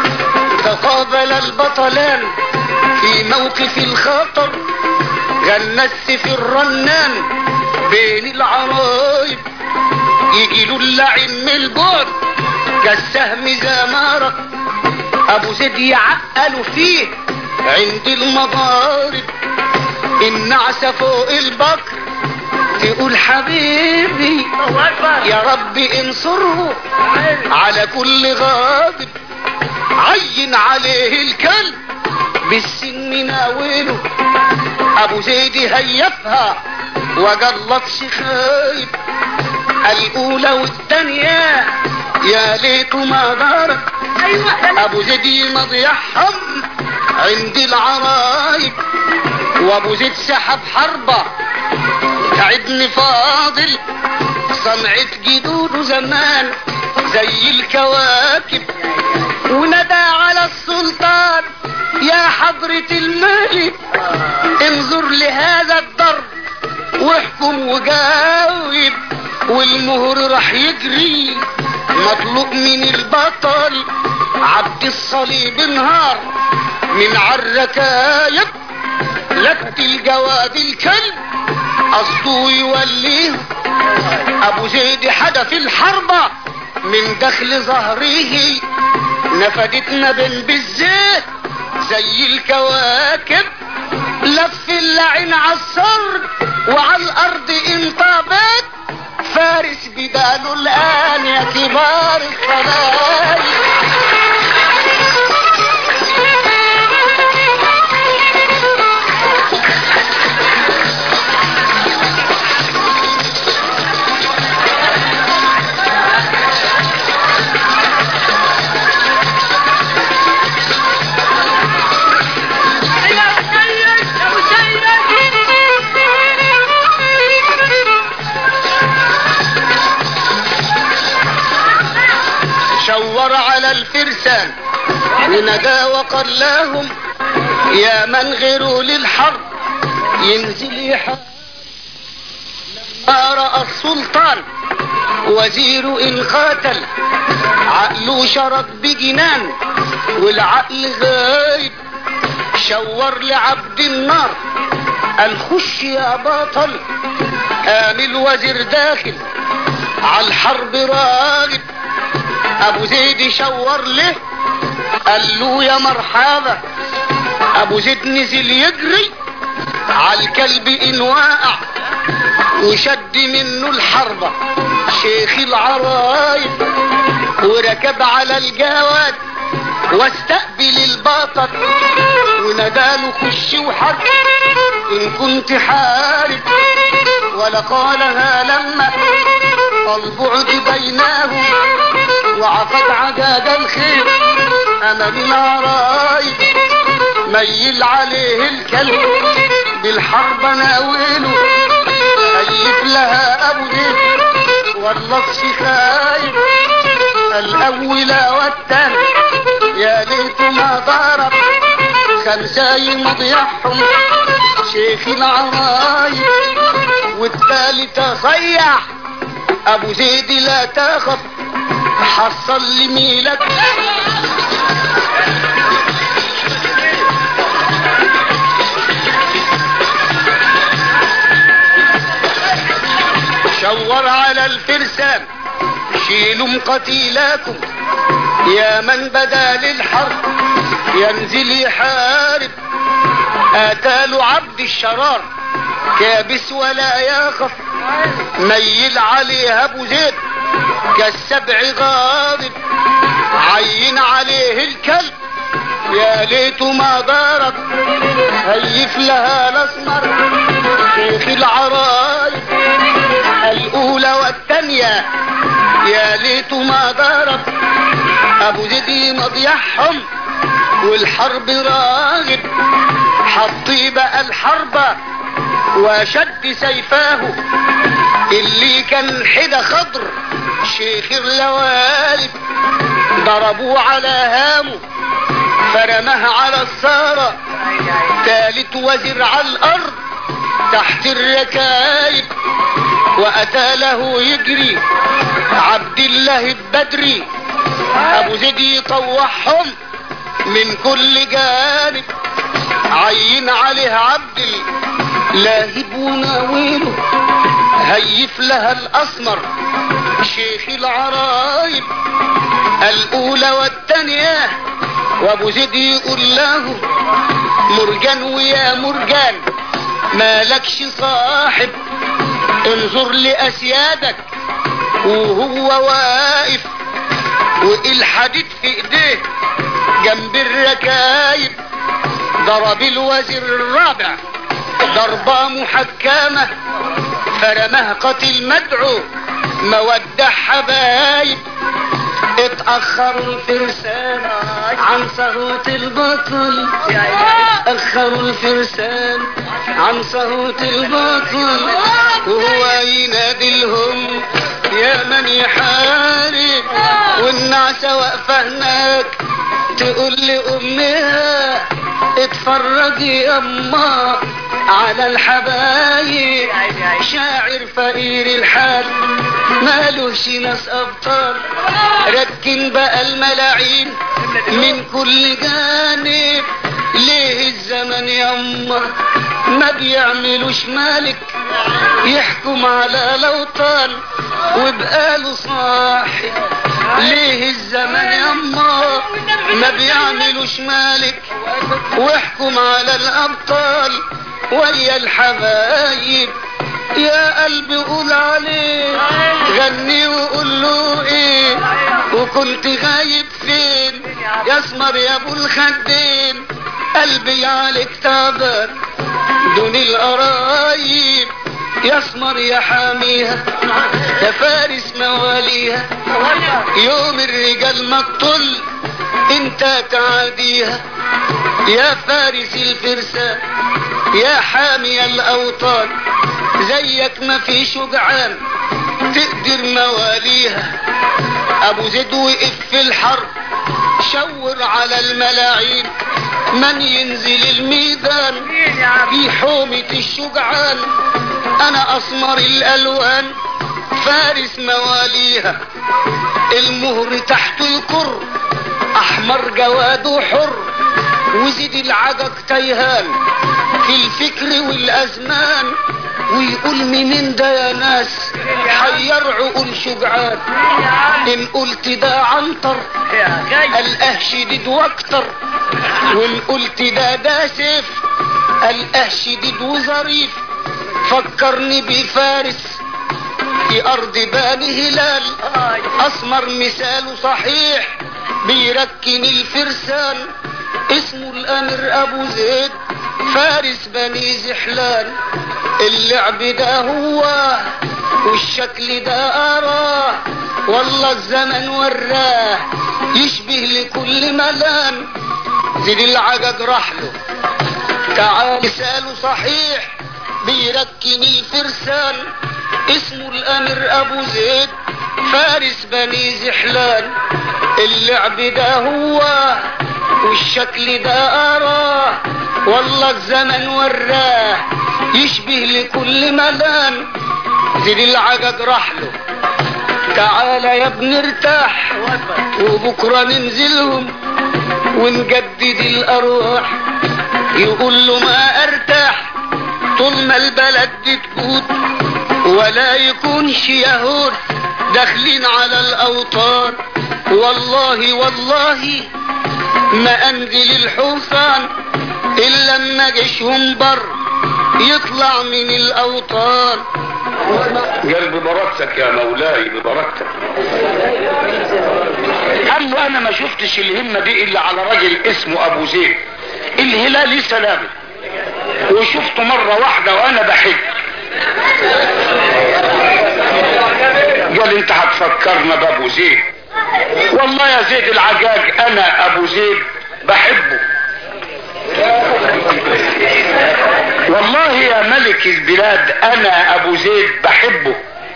تقابل البطلان في موقف الخطر غنى السيف الرنان بين العرايب يجي له اللعن من البعد كالسهم زمارة ابو زيد يعقل فيه عند المضارب النعسة فوق البكر تقول حبيبي يا رب انصره على كل غاضب عين عليه الكلب بالسن ناوله ابو زيد هيفها وجلط خايب الاولى والتانية يا ليت ما دارت ابو زيد مضيحهم عند العرايب وابو زيد سحب حربة تعبني فاضل صنعت جدوده زمان زي الكواكب وندى على السلطان يا حضرة الملك انظر لهذا الضرب واحكم وجاوب والمهر راح يجري مطلوب من البطل عبد الصليب انهار من عالركايب لك الجواد الكلب قصده يوليه ابو زيد حدث الحربة من دخل ظهره نفدتنا بين بالزيت زي الكواكب لف اللعين عالصر وعلى الارض انطبت فارس بداله الان يا كبار الخلايق شور على الفرسان ونجا وقلاهم يا من غيروا للحرب ينزل يحارب لما رأى السلطان وزير ان قاتل عقله شرط بجنان والعقل غايب شور لعبد النار قال خش يا بطل قام الوزير داخل عالحرب راغب ابو زيد شور له قال له يا مرحبا ابو زيد نزل يجري عالكلب ان واقع وشد منه الحربة شيخ العرايب وركب على الجواد واستقبل البطل وناداله خش وحرب ان كنت حارب ولا قالها لما البعد بينهم وعقد عداد الخير امام العرايب ميل عليه الكلب بالحرب ناوله هيف لها ابو ديب واللطش خايف الاول والتاني يا ليت ما ضرب خمسة مضيعهم شيخ العرايب والثالثة صيح ابو زيد لا تخف حصل لميلك شور على الفرسان شيلوا قتيلاكم يا من بدا للحرب ينزل يحارب اتاله عبد الشرار كابس ولا يخف ميل عليه ابو زيد كالسبع غاضب عين عليه الكلب يا ليته ما ضرب هيف لها الاسمر شيخ العرايب الاولى والثانية يا ليته ما ضرب ابو زيد مضيعهم والحرب راغب حطي بقى الحرب وشد سيفاه اللي كان حدا خضر شيخ اللوالب ضربوه على هامه فرمها على الثارة ثالث وزر على الارض تحت الركايب واتى له يجري عبد الله البدري ابو زيد يطوعهم من كل جانب عين عليه عبد لاهب وناويله هيف لها الاسمر شيخ العرايب الاولى والثانية وابو زيد يقول له مرجان ويا مرجان مالكش صاحب انظر لاسيادك وهو واقف والحديد في ايديه جنب الركايب ضرب الوزير الرابع ضربة محكمة فرمه قتل مدعو مودع حبايب اتأخروا الفرسان عن صهوة البطل اتأخروا الفرسان عن صهوة البطل وهو ينادي لهم يا من يحارب والنعسة واقفة هناك تقول لأمها اتفرجي يما على الحبايب شاعر فقير الحال مالوش ناس ابطال ركن بقى الملاعين من كل جانب ليه الزمن يما ما بيعملوش مالك يحكم على الاوطان وبقاله صاحي ليه الزمن يما ما بيعملوش مالك واحكم على الابطال ويا الحبايب يا قلبي قول عليه غني وقول له ايه وكنت غايب فين يا اسمر يا ابو الخدين قلبي عليك تعبان دون القرايب يا اسمر يا حاميها يا فارس مواليها يوم الرجال مقتل انت تعاديها يا فارس الفرسان يا حامي الاوطان زيك ما في شجعان تقدر مواليها ابو زيد وقف في الحرب شور على الملاعين من ينزل الميدان في حومة الشجعان انا اسمر الالوان فارس مواليها المهر تحته يكر احمر جواده حر وزيد العجق تيهان في الفكر والازمان ويقول منين ده يا ناس حير عقول شجعان ان قلت ده عنتر الاه شديد واكتر وان قلت ده ده سيف الاه شديد وظريف فكرني بفارس في ارض بني هلال اسمر مثاله صحيح بيركن الفرسان اسمه الامير ابو زيد فارس بني زحلان اللعب ده هو والشكل ده اراه والله الزمن وراه يشبه لكل ملان زيد العجج رحله تعال مثاله صحيح بيركن الفرسان اسمه الامير ابو زيد فارس بني زحلان اللعب ده هو والشكل ده اراه والله الزمن وراه يشبه لكل ملان زيد العجج رحله تعال يا ابن ارتاح وبكره ننزلهم ونجدد الارواح يقول له ما ارتاح طول ما البلد دي تقود ولا يكونش يهود داخلين على الاوطان والله والله ما انزل الحصان الا لما جيشهم بر يطلع من الاوطان قال ببركتك يا مولاي ببركتك قال له انا ما شفتش الهمة دي الا على راجل اسمه ابو زيد الهلالي سلامي وشفته مرة واحدة وانا بحج قال انت هتفكرنا بابو زيد والله يا زيد العجاج انا ابو زيد بحبه والله يا ملك البلاد انا ابو زيد بحبه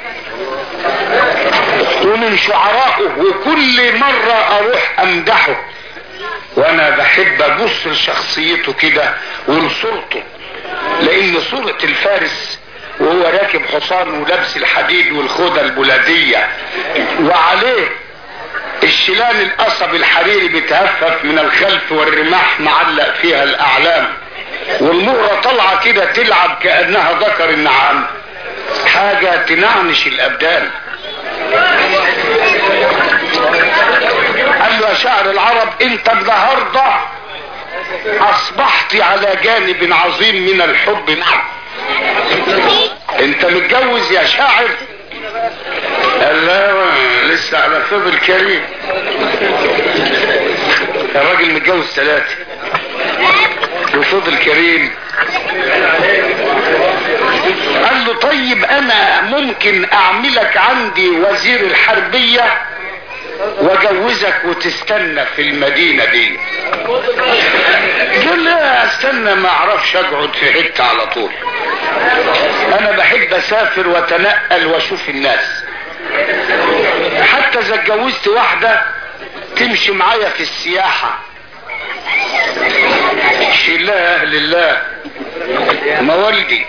ومن شعرائه وكل مرة اروح امدحه وانا بحب ابص لشخصيته كده ولصورته لان صورة الفارس وهو راكب حصان ولابس الحديد والخوذة البلادية وعليه الشلال القصب الحريري بيتهفف من الخلف والرماح معلق فيها الاعلام والمهرة طالعة كده تلعب كأنها ذكر النعام حاجة تنعنش الابدان قال له يا شاعر العرب انت النهارده اصبحت على جانب عظيم من الحب نعم انت متجوز يا شاعر قال لا لسه على فضل كريم الراجل متجوز ثلاثة وفضل كريم قال له طيب انا ممكن اعملك عندي وزير الحربية واجوزك وتستنى في المدينة دي قال لا استنى ما اعرفش اقعد في حتة على طول انا بحب اسافر واتنقل واشوف الناس حتى اذا اتجوزت واحدة تمشي معايا في السياحة شيلها يا اهل الله موالدي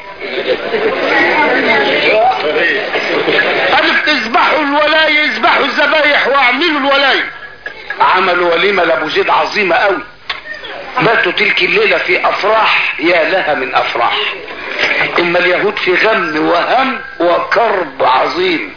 قالت اذبحوا الولاية اذبحوا الذبايح واعملوا الولاية عملوا وليمة لابو زيد عظيمة قوي باتوا تلك الليلة في افراح يا لها من افراح اما اليهود في غم وهم وكرب عظيم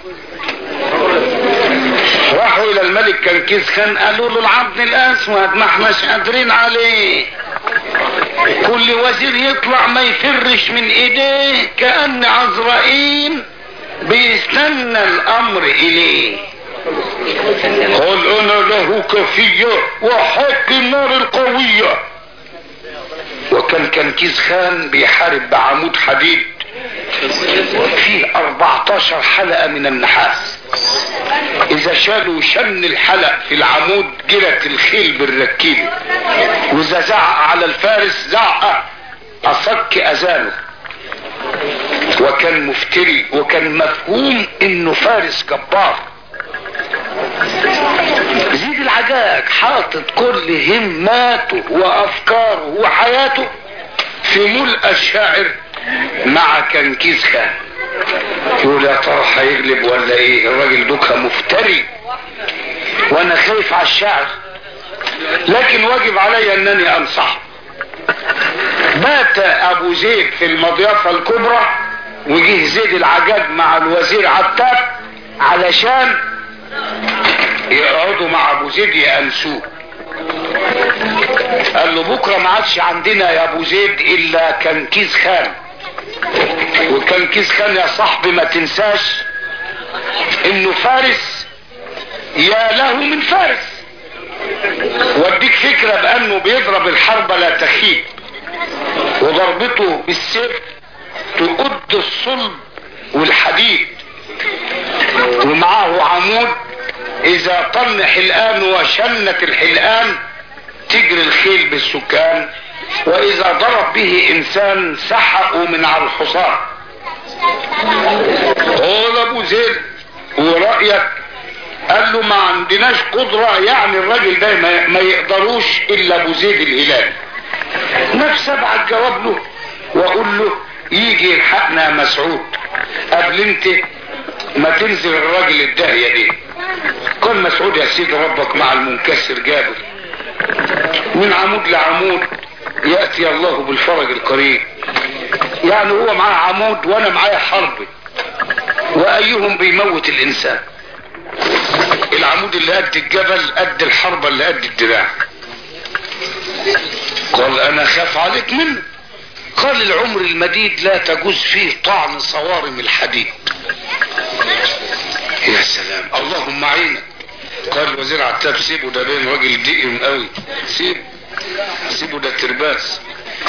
راحوا الى الملك كنكيز خان قالوا له العبد الاسود ما احناش قادرين عليه كل وزير يطلع ما يفرش من ايديه كأن عزرائيل بيستنى الامر اليه قال انا له كفية وحق النار القوية وكان كنكيز خان بيحارب بعمود حديد فيه 14 حلقة من النحاس اذا شالوا شن الحلق في العمود جرت الخيل بالركيب واذا زعق على الفارس زعق اصك اذانه وكان مفتري وكان مفهوم انه فارس جبار زيد العجاج حاطط كل هماته وافكاره وحياته في ملء الشاعر مع كنكيز خان يقول يا ترى هيغلب ولا ايه الراجل دوكا مفتري وانا خايف على الشعر لكن واجب علي انني انصحه بات ابو زيد في المضيافة الكبرى وجه زيد العجاج مع الوزير عتاب علشان يقعدوا مع ابو زيد يأنسوه قال له بكرة ما عادش عندنا يا ابو زيد الا كنكيز خان وكنكيز خان يا صاحبي ما تنساش انه فارس يا له من فارس واديك فكرة بانه بيضرب الحرب لا تخيب وضربته بالسيف تقد الصلب والحديد ومعه عمود اذا طن حلقان وشنت الحلقان تجري الخيل بالسكان واذا ضرب به انسان سحقوا من على الحصان قول ابو زيد ورأيك قال له ما عندناش قدرة يعني الراجل ده ما- ما يقدروش الا ابو زيد الهلالي نفس ابعت جواب له واقول له يجي يلحقنا يا مسعود قبل انت ما تنزل الراجل الداهية دي كن مسعود يا سيدي ربك مع المنكسر جابر من عمود لعمود يأتي الله بالفرج القريب يعني هو معاه عمود وانا معايا حرب وايهم بيموت الانسان العمود اللي قد الجبل قد الحربة اللي قد الدراع قال انا خاف عليك منه قال العمر المديد لا تجوز فيه طعن صوارم الحديد يا سلام اللهم عينك قال الوزير عتاب سيبه ده بين راجل دقيم قوي سيبه سيبه ده ترباس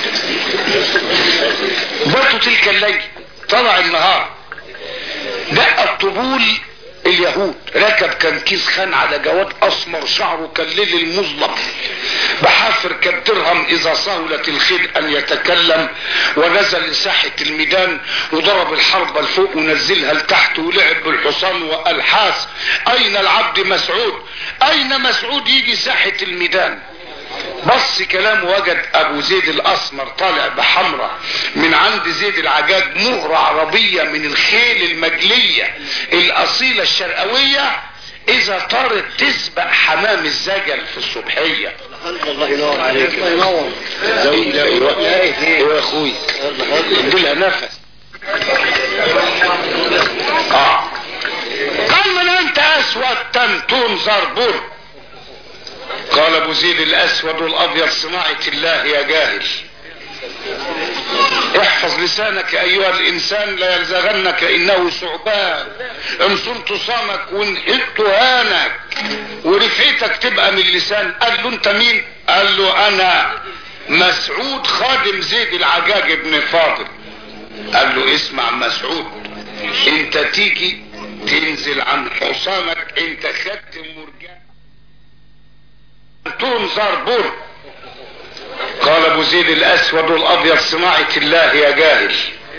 باتوا تلك الليل طلع النهار دق الطبول اليهود ركب كنكيز خان على جواد اسمر شعره كالليل المظلم بحافر كالدرهم اذا سهلت الخيل ان يتكلم ونزل لساحة الميدان وضرب الحرب لفوق ونزلها لتحت ولعب بالحصان والحاس اين العبد مسعود اين مسعود يجي ساحة الميدان بص كلام وجد ابو زيد الاسمر طالع بحمرة من عند زيد العجاج مهرة عربية من الخيل المجلية الاصيلة الشرقوية اذا طارت تسبق حمام الزجل في الصبحية الله ينور عليك الله ينور ايوه ايوه يا اخوي اديلها نفس اه قال من انت اسود تنتون زربور قال ابو زيد الاسود والابيض صناعة الله يا جاهل احفظ لسانك ايها الانسان لا يلزغنك انه ثعبان ان صمت صامك وان حدت هانك ورفعتك تبقى من اللسان قال له انت مين قال له انا مسعود خادم زيد العجاج بن فاضل قال له اسمع مسعود انت تيجي تنزل عن حصانك انت خدت مرجان تون زربور قال ابو زيد الاسود والابيض صناعة الله يا جاهل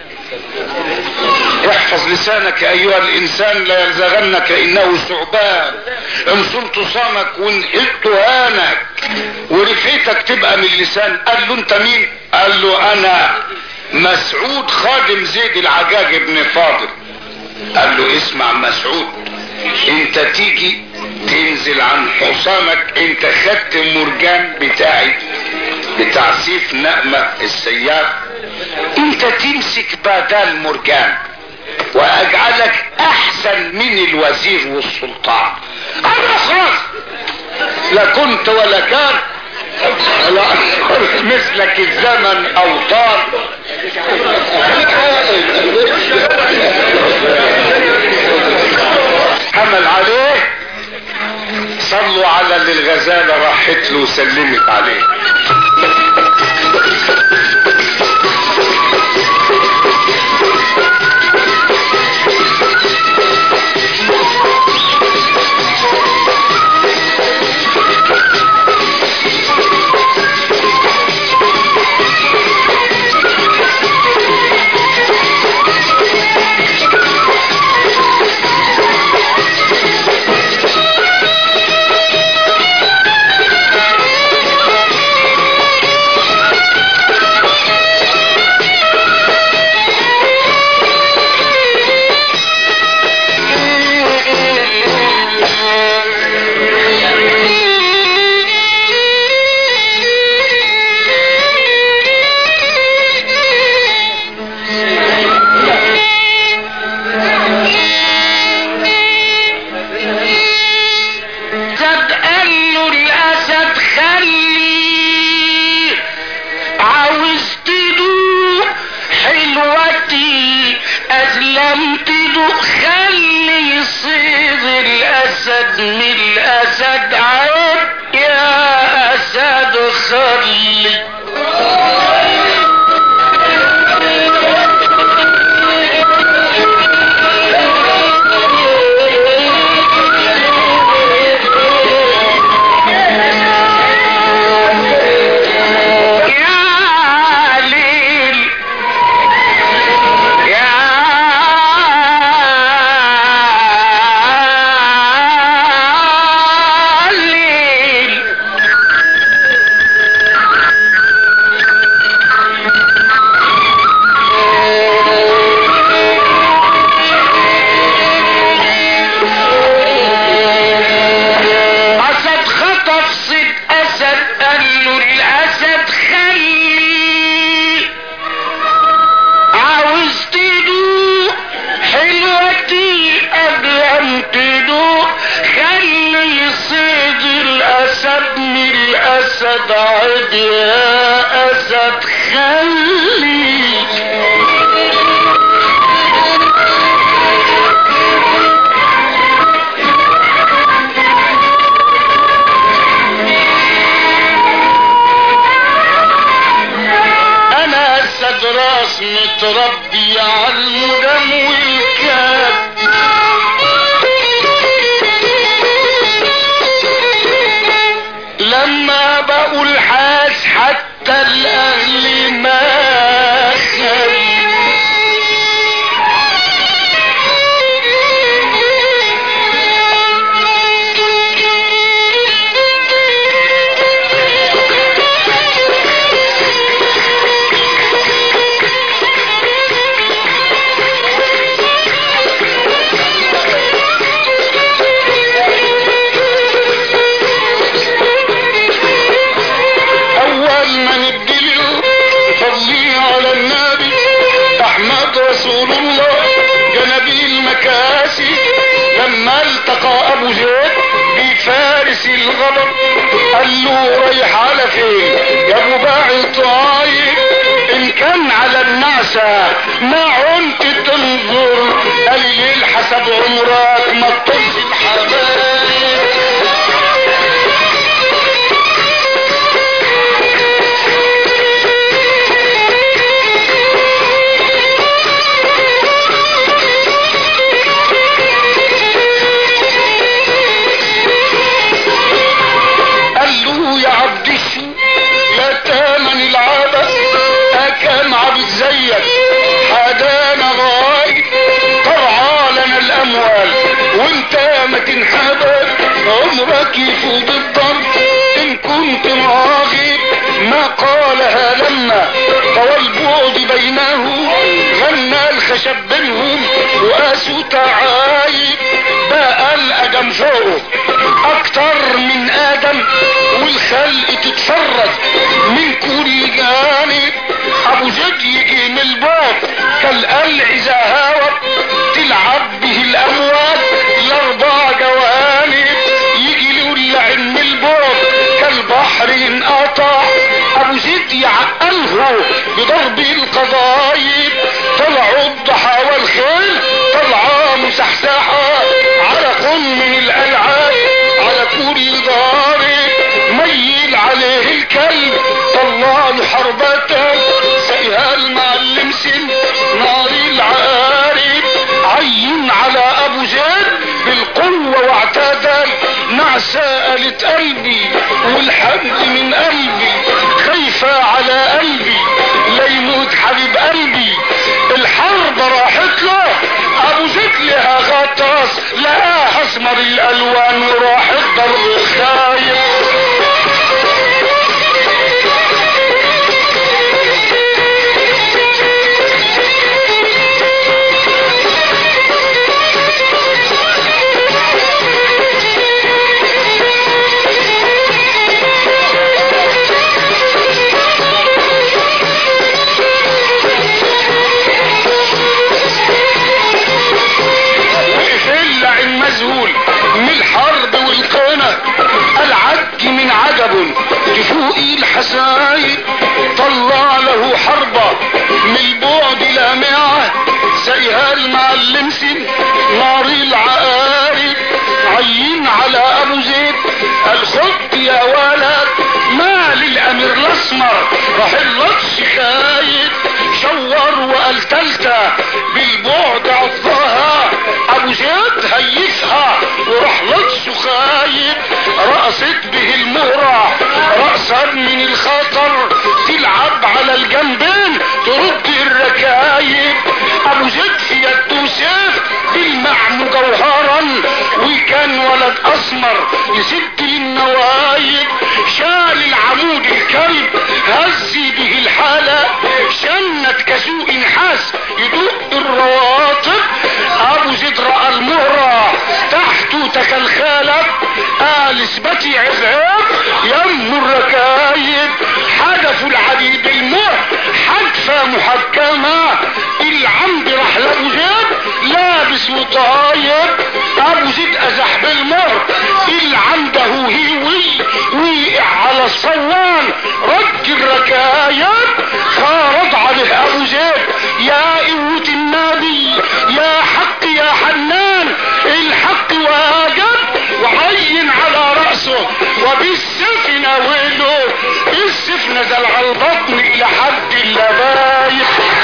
احفظ لسانك ايها الانسان لا يلزغنك انه ثعبان ان صمت صامك وان حدت هانك ورفعتك تبقى من اللسان قال له انت مين قال له انا مسعود خادم زيد العجاج بن فاضل قال له اسمع مسعود انت تيجي تنزل عن حصانك انت خدت المرجان بتاعي بتاع سيف نقمة السياف انت تمسك بدل مرجان واجعلك احسن من الوزير والسلطان انا خلاص لا كنت ولا كان لا أذكر مثلك الزمن اوطان حمل عليه صلوا على اللي الغزالة راحت له وسلمت عليه الاسد من الاسد عيب يا اسد خلي يا ليل يا ليل أسد خطف صيد أسد قال له الأسد خلي عاوز تدوق حلوتي قبل أن تدوق خلي صيد الأسد من الأسد عد يا أسد خلي انا اسد راس متربي على المدم والكاب لما بقول حاس حتى الاهل ما خاف اول ما نبدله صلي على النبي احمد رسول الله جنبي المكاسي لما التقى ابو زيد بفارس الغضب قال له رايح على فين يا ابو باعي طايب ان كان على النعسة ما عنت تنظر قال لي حسب عمرك ما تطلش الحبايب قال له يا عبد الشو لا تامن العادة أكام عبد زيك حدانا غايب ترعى لنا الأموال وانت ما تنحدر عمرك يفوض الضرب إن كنت راغب ما قالها لما طوى البعد بينه غنى الخشب بينهم وقاسوا تعايب بقى الأدم فوقه أكتر من آدم والخلق تتفرج من كل جانب أبو زيد يجي من الباب كالقلع إذا هاوت تلعب به الأموات الأربع جوانب يجي يولع من الباب كالبحر ينقطع أبو زيد يعقله بضرب القضايب طلعوا الضحى والخيل طلعا مسحسحة على من الألعاب على كل ضارب ميل عليه الكلب طلع له حربته سيها المعلم سن نار العارب عين على ابو زيد بالقوة واعتدل نعسى قالت قلبي والحمد من قلبي خايفة على قلبي لا يموت حبيب قلبي الحرب راحت له ابو زيد لها غطاس لقاها اسمر الالوان وراح الضرب خايف وقفل عين مذهول من الحرب والقنا العج من عجب تفوقي الحسايد طلع له حربة من البعد لامعة زيها المعلم سن نار العقارب عين قال خد يا ولد مال الامير الاسمر راح اللطش خايد شور وقال تالتة بالبعد عضها ابو زيد هيفها وراح لطش خايد رقصت به المهرة رأسا من الخطر تلعب على الجنبين ترد الركايب ابو زيد في يده سيف بيلمع مجوهرا وكان ولد اسمر يسد النوايب شال العمود الكلب هز به الحالة شنت كسوء نحاس يدق الرواتب ابو زيد رأى المهرة تحته تكلخالب قال اثبتي عذاب يم الركايب حدفوا العديد المهر حدفة محكمة العمد راح لابو زيد لابس وطايب ابو زيد ازح بالمهر العمده هيوي وقع على الصوان رج الركايب خارج عليه ابو زيد يا قوة النبي يا حق يا حنان الحق واجب وعين على رأسه وبالسيف ناوله السيف نزل على البطن الى حد اللبايب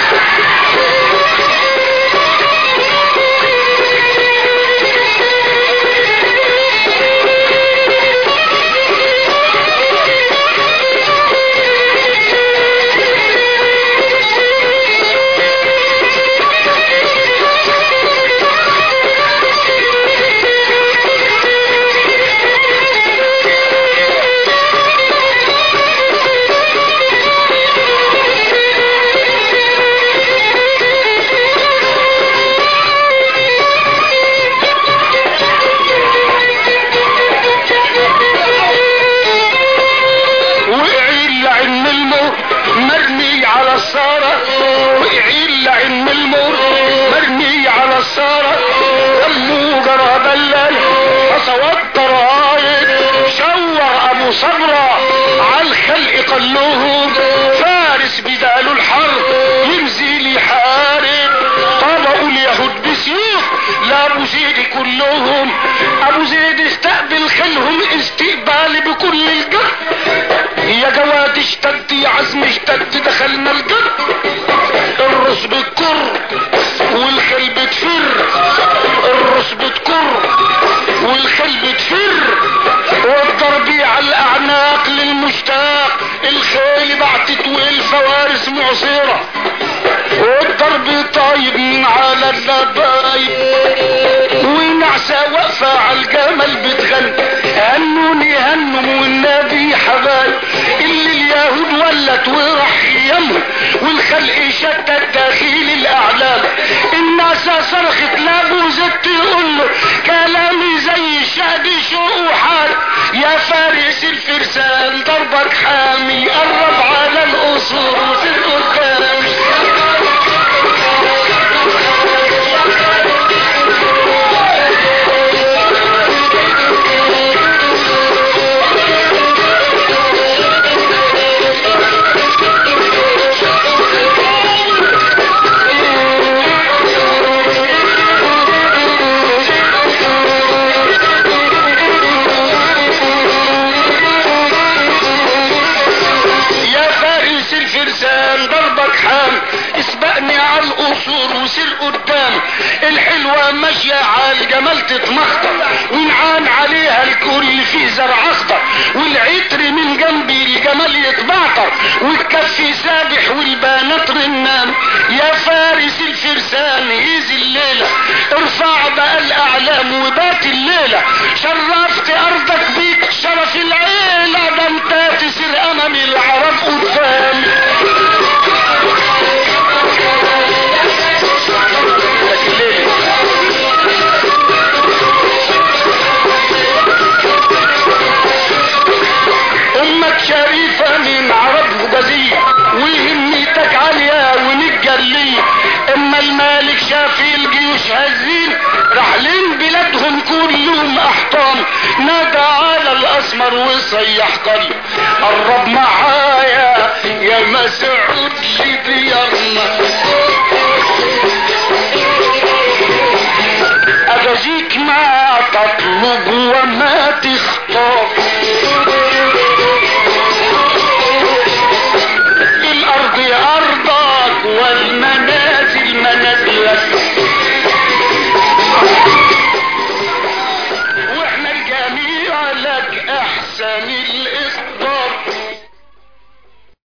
وقع اللعن المر مرمي على الصارة وقع اللعن المر مرمي على الصارة دمه جرى بلل فصوت رايد شور ابو صبرة على الخلق قلوه فارس بدال الحرب ينزل يحارب طبقوا اليهود بسيوف لابو زيد كلهم ابو زيد استقبل خلهم استقبال بكل الجهد يا جواد اشتد يا عزم اشتد دخلنا الجد الرس بتكر والخل بتفر الرس بتكر والخل بتفر والضرب على الاعناق للمشتاق الخيل بعتت والفوارس معصرة والضرب طايب من على اللبايب ونعسة واقفة على الجمل بتغني هنوني هنم والنبي حبايب اللي اليهود ولت وراح يمه والخلق شتت داخل الاعلام الناس صرخت لابو زت تقول له كلامي زي الشهد شوحات يا فارس الفرسان ضربك حامي قرب على الاصول وسر قدام يا فارس الفرسان ضربك حام اسبقني على القصور وسير قدام الحلوة ماشية على الجمال تتمخطر ونعان عليها الكل في زرع اخضر والعطر من جنبي الجمال يتبعطر والكف سابح والبنات رنان يا فارس الفرسان هيز الليلة ارفع بقى الاعلام وبات الليلة شرفت ارضك بيك شرف العيلة ده انت تسير امامي العرب قدامي امك شريفة من عرب جزية وهمتك عالية ونتجلية اما المالك شاف الجيوش هزين رحلين بلادهم كلهم احطام نادى على الاسمر وصيح قريب قرب معايا يا مسعود لديارنا اجازيك ما تطلب وما تختار لسان الاسم